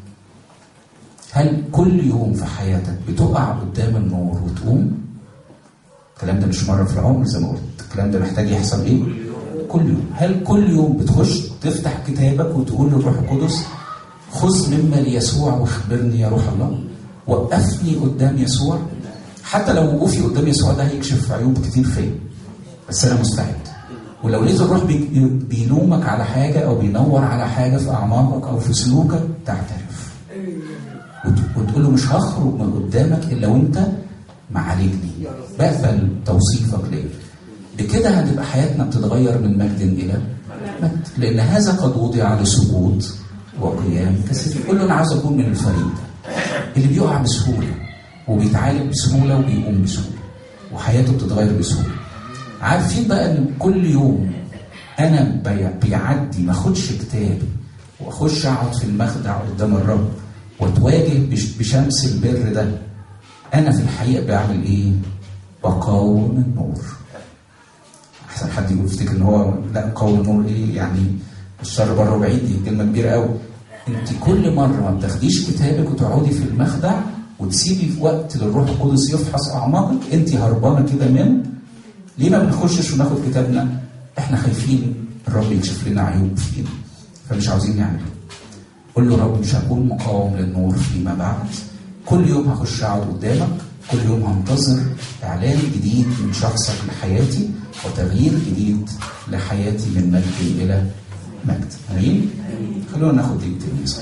Speaker 1: هل كل يوم في حياتك بتقع قدام النور وتقوم الكلام ده مش مره في العمر زي ما قلت الكلام ده محتاج يحصل ايه كل يوم هل كل يوم بتخش تفتح كتابك وتقول للروح القدس خذ مما ليسوع واخبرني يا روح الله وقفني قدام يسوع حتى لو وقوفي قدام يسوع ده هيكشف عيوب كتير فيا بس انا مستعد ولو لقيت الروح بي- بيلومك على حاجه او بينور على حاجه في اعماقك او في سلوكك تعترف وت- وتقول له مش هخرج من قدامك الا وانت معالجني بقبل توصيفك ليا بكده هتبقى حياتنا بتتغير من مجد الى مجد لان هذا قد وضع لسقوط وقيام كثير يقول له انا عاوز اكون من الفريق ده اللي بيقع بسهوله وبيتعالج بسهوله وبيقوم بسهوله وحياته بتتغير بسهوله عارفين بقى ان كل يوم انا بي- بيعدي ما اخدش كتابي واخش اقعد في المخدع قدام الرب واتواجه بش- بشمس البر ده انا في الحقيقه بعمل ايه؟ بقاوم النور احسن حد يقول يفتكر ان هو لا قاوم النور ايه يعني الشر بره بعيد دي كلمه كبيره قوي انت كل مره ما بتاخديش كتابك وتقعدي في المخدع وتسيبي في وقت للروح القدس يفحص اعماقك انت هربانه كده من ليه ما بنخشش وناخد كتابنا؟ احنا خايفين الرب يكشف لنا عيوب فينا فمش عاوزين نعمل قول له رب مش هكون مقاوم للنور فيما بعد كل يوم هخش اقعد قدامك كل يوم هنتظر اعلان جديد من شخصك لحياتي وتغيير جديد لحياتي من مجد الى مجد امين خلونا ناخد دقيقتين نصلي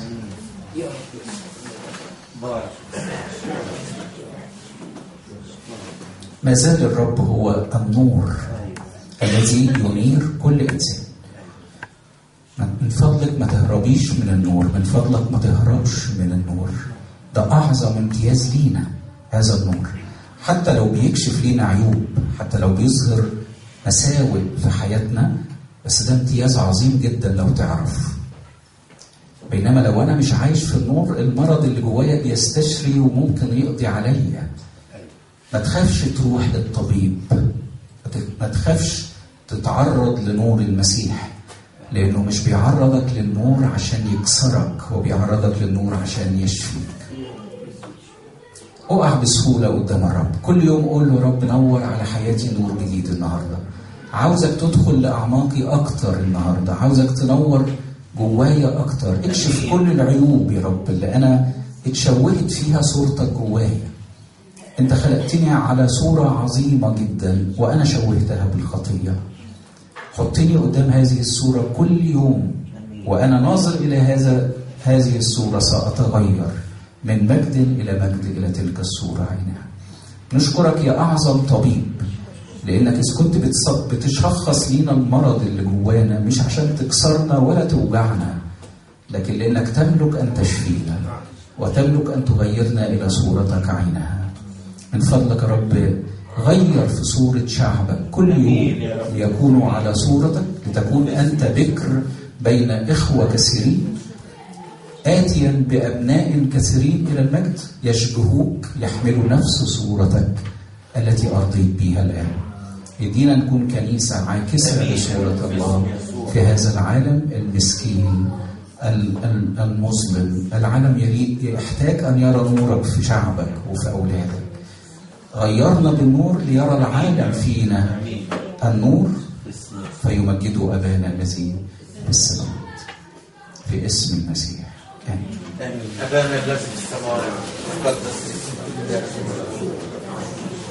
Speaker 1: ما زال الرب هو النور الذي ينير كل انسان من فضلك ما تهربيش من النور من فضلك ما تهربش من النور ده اعظم امتياز لينا هذا النور حتى لو بيكشف لينا عيوب حتى لو بيظهر مساوئ في حياتنا بس ده امتياز عظيم جدا لو تعرف بينما لو انا مش عايش في النور المرض اللي جوايا بيستشري وممكن يقضي عليا ما تخافش تروح للطبيب ما ت- ما تخافش تتعرض لنور المسيح لانه مش بيعرضك للنور عشان يكسرك هو بيعرضك للنور عشان يشفيك اقع بسهوله قدام الرب كل يوم قول له رب نور على حياتي نور جديد النهارده عاوزك تدخل لاعماقي اكتر النهارده عاوزك تنور جوايا اكتر اكشف كل العيوب يا رب اللي انا اتشوهت فيها صورتك جوايا انت خلقتني على صوره عظيمه جدا وانا شوهتها بالخطيه حطني قدام هذه الصورة كل يوم وأنا ناظر إلى هذا هذه الصورة سأتغير من مجد إلى مجد إلى تلك الصورة عينها نشكرك يا أعظم طبيب لأنك إذا كنت بتص- بتشخص لينا المرض اللي جوانا مش عشان تكسرنا ولا توجعنا لكن لأنك تملك أن تشفينا وتملك أن تغيرنا إلى صورتك عينها من فضلك يا رب غير في صورة شعبك كل يوم ليكونوا على صورتك لتكون أنت بكر بين إخوة كثيرين آتيا بأبناء كثيرين إلى المجد يشبهوك يحملوا نفس صورتك التي أرضيت بها الآن يدينا نكون كنيسة عاكسة لصورة الله في هذا العالم المسكين ال- ال- المظلم العالم يريد يحتاج أن يرى نورك في شعبك وفي أولادك غيرنا بالنور ليرى العالم فينا النور فيمجدوا أبانا الذي في السماوات في اسم المسيح آمين
Speaker 2: أبانا الذي في السماوات تقدس اسمك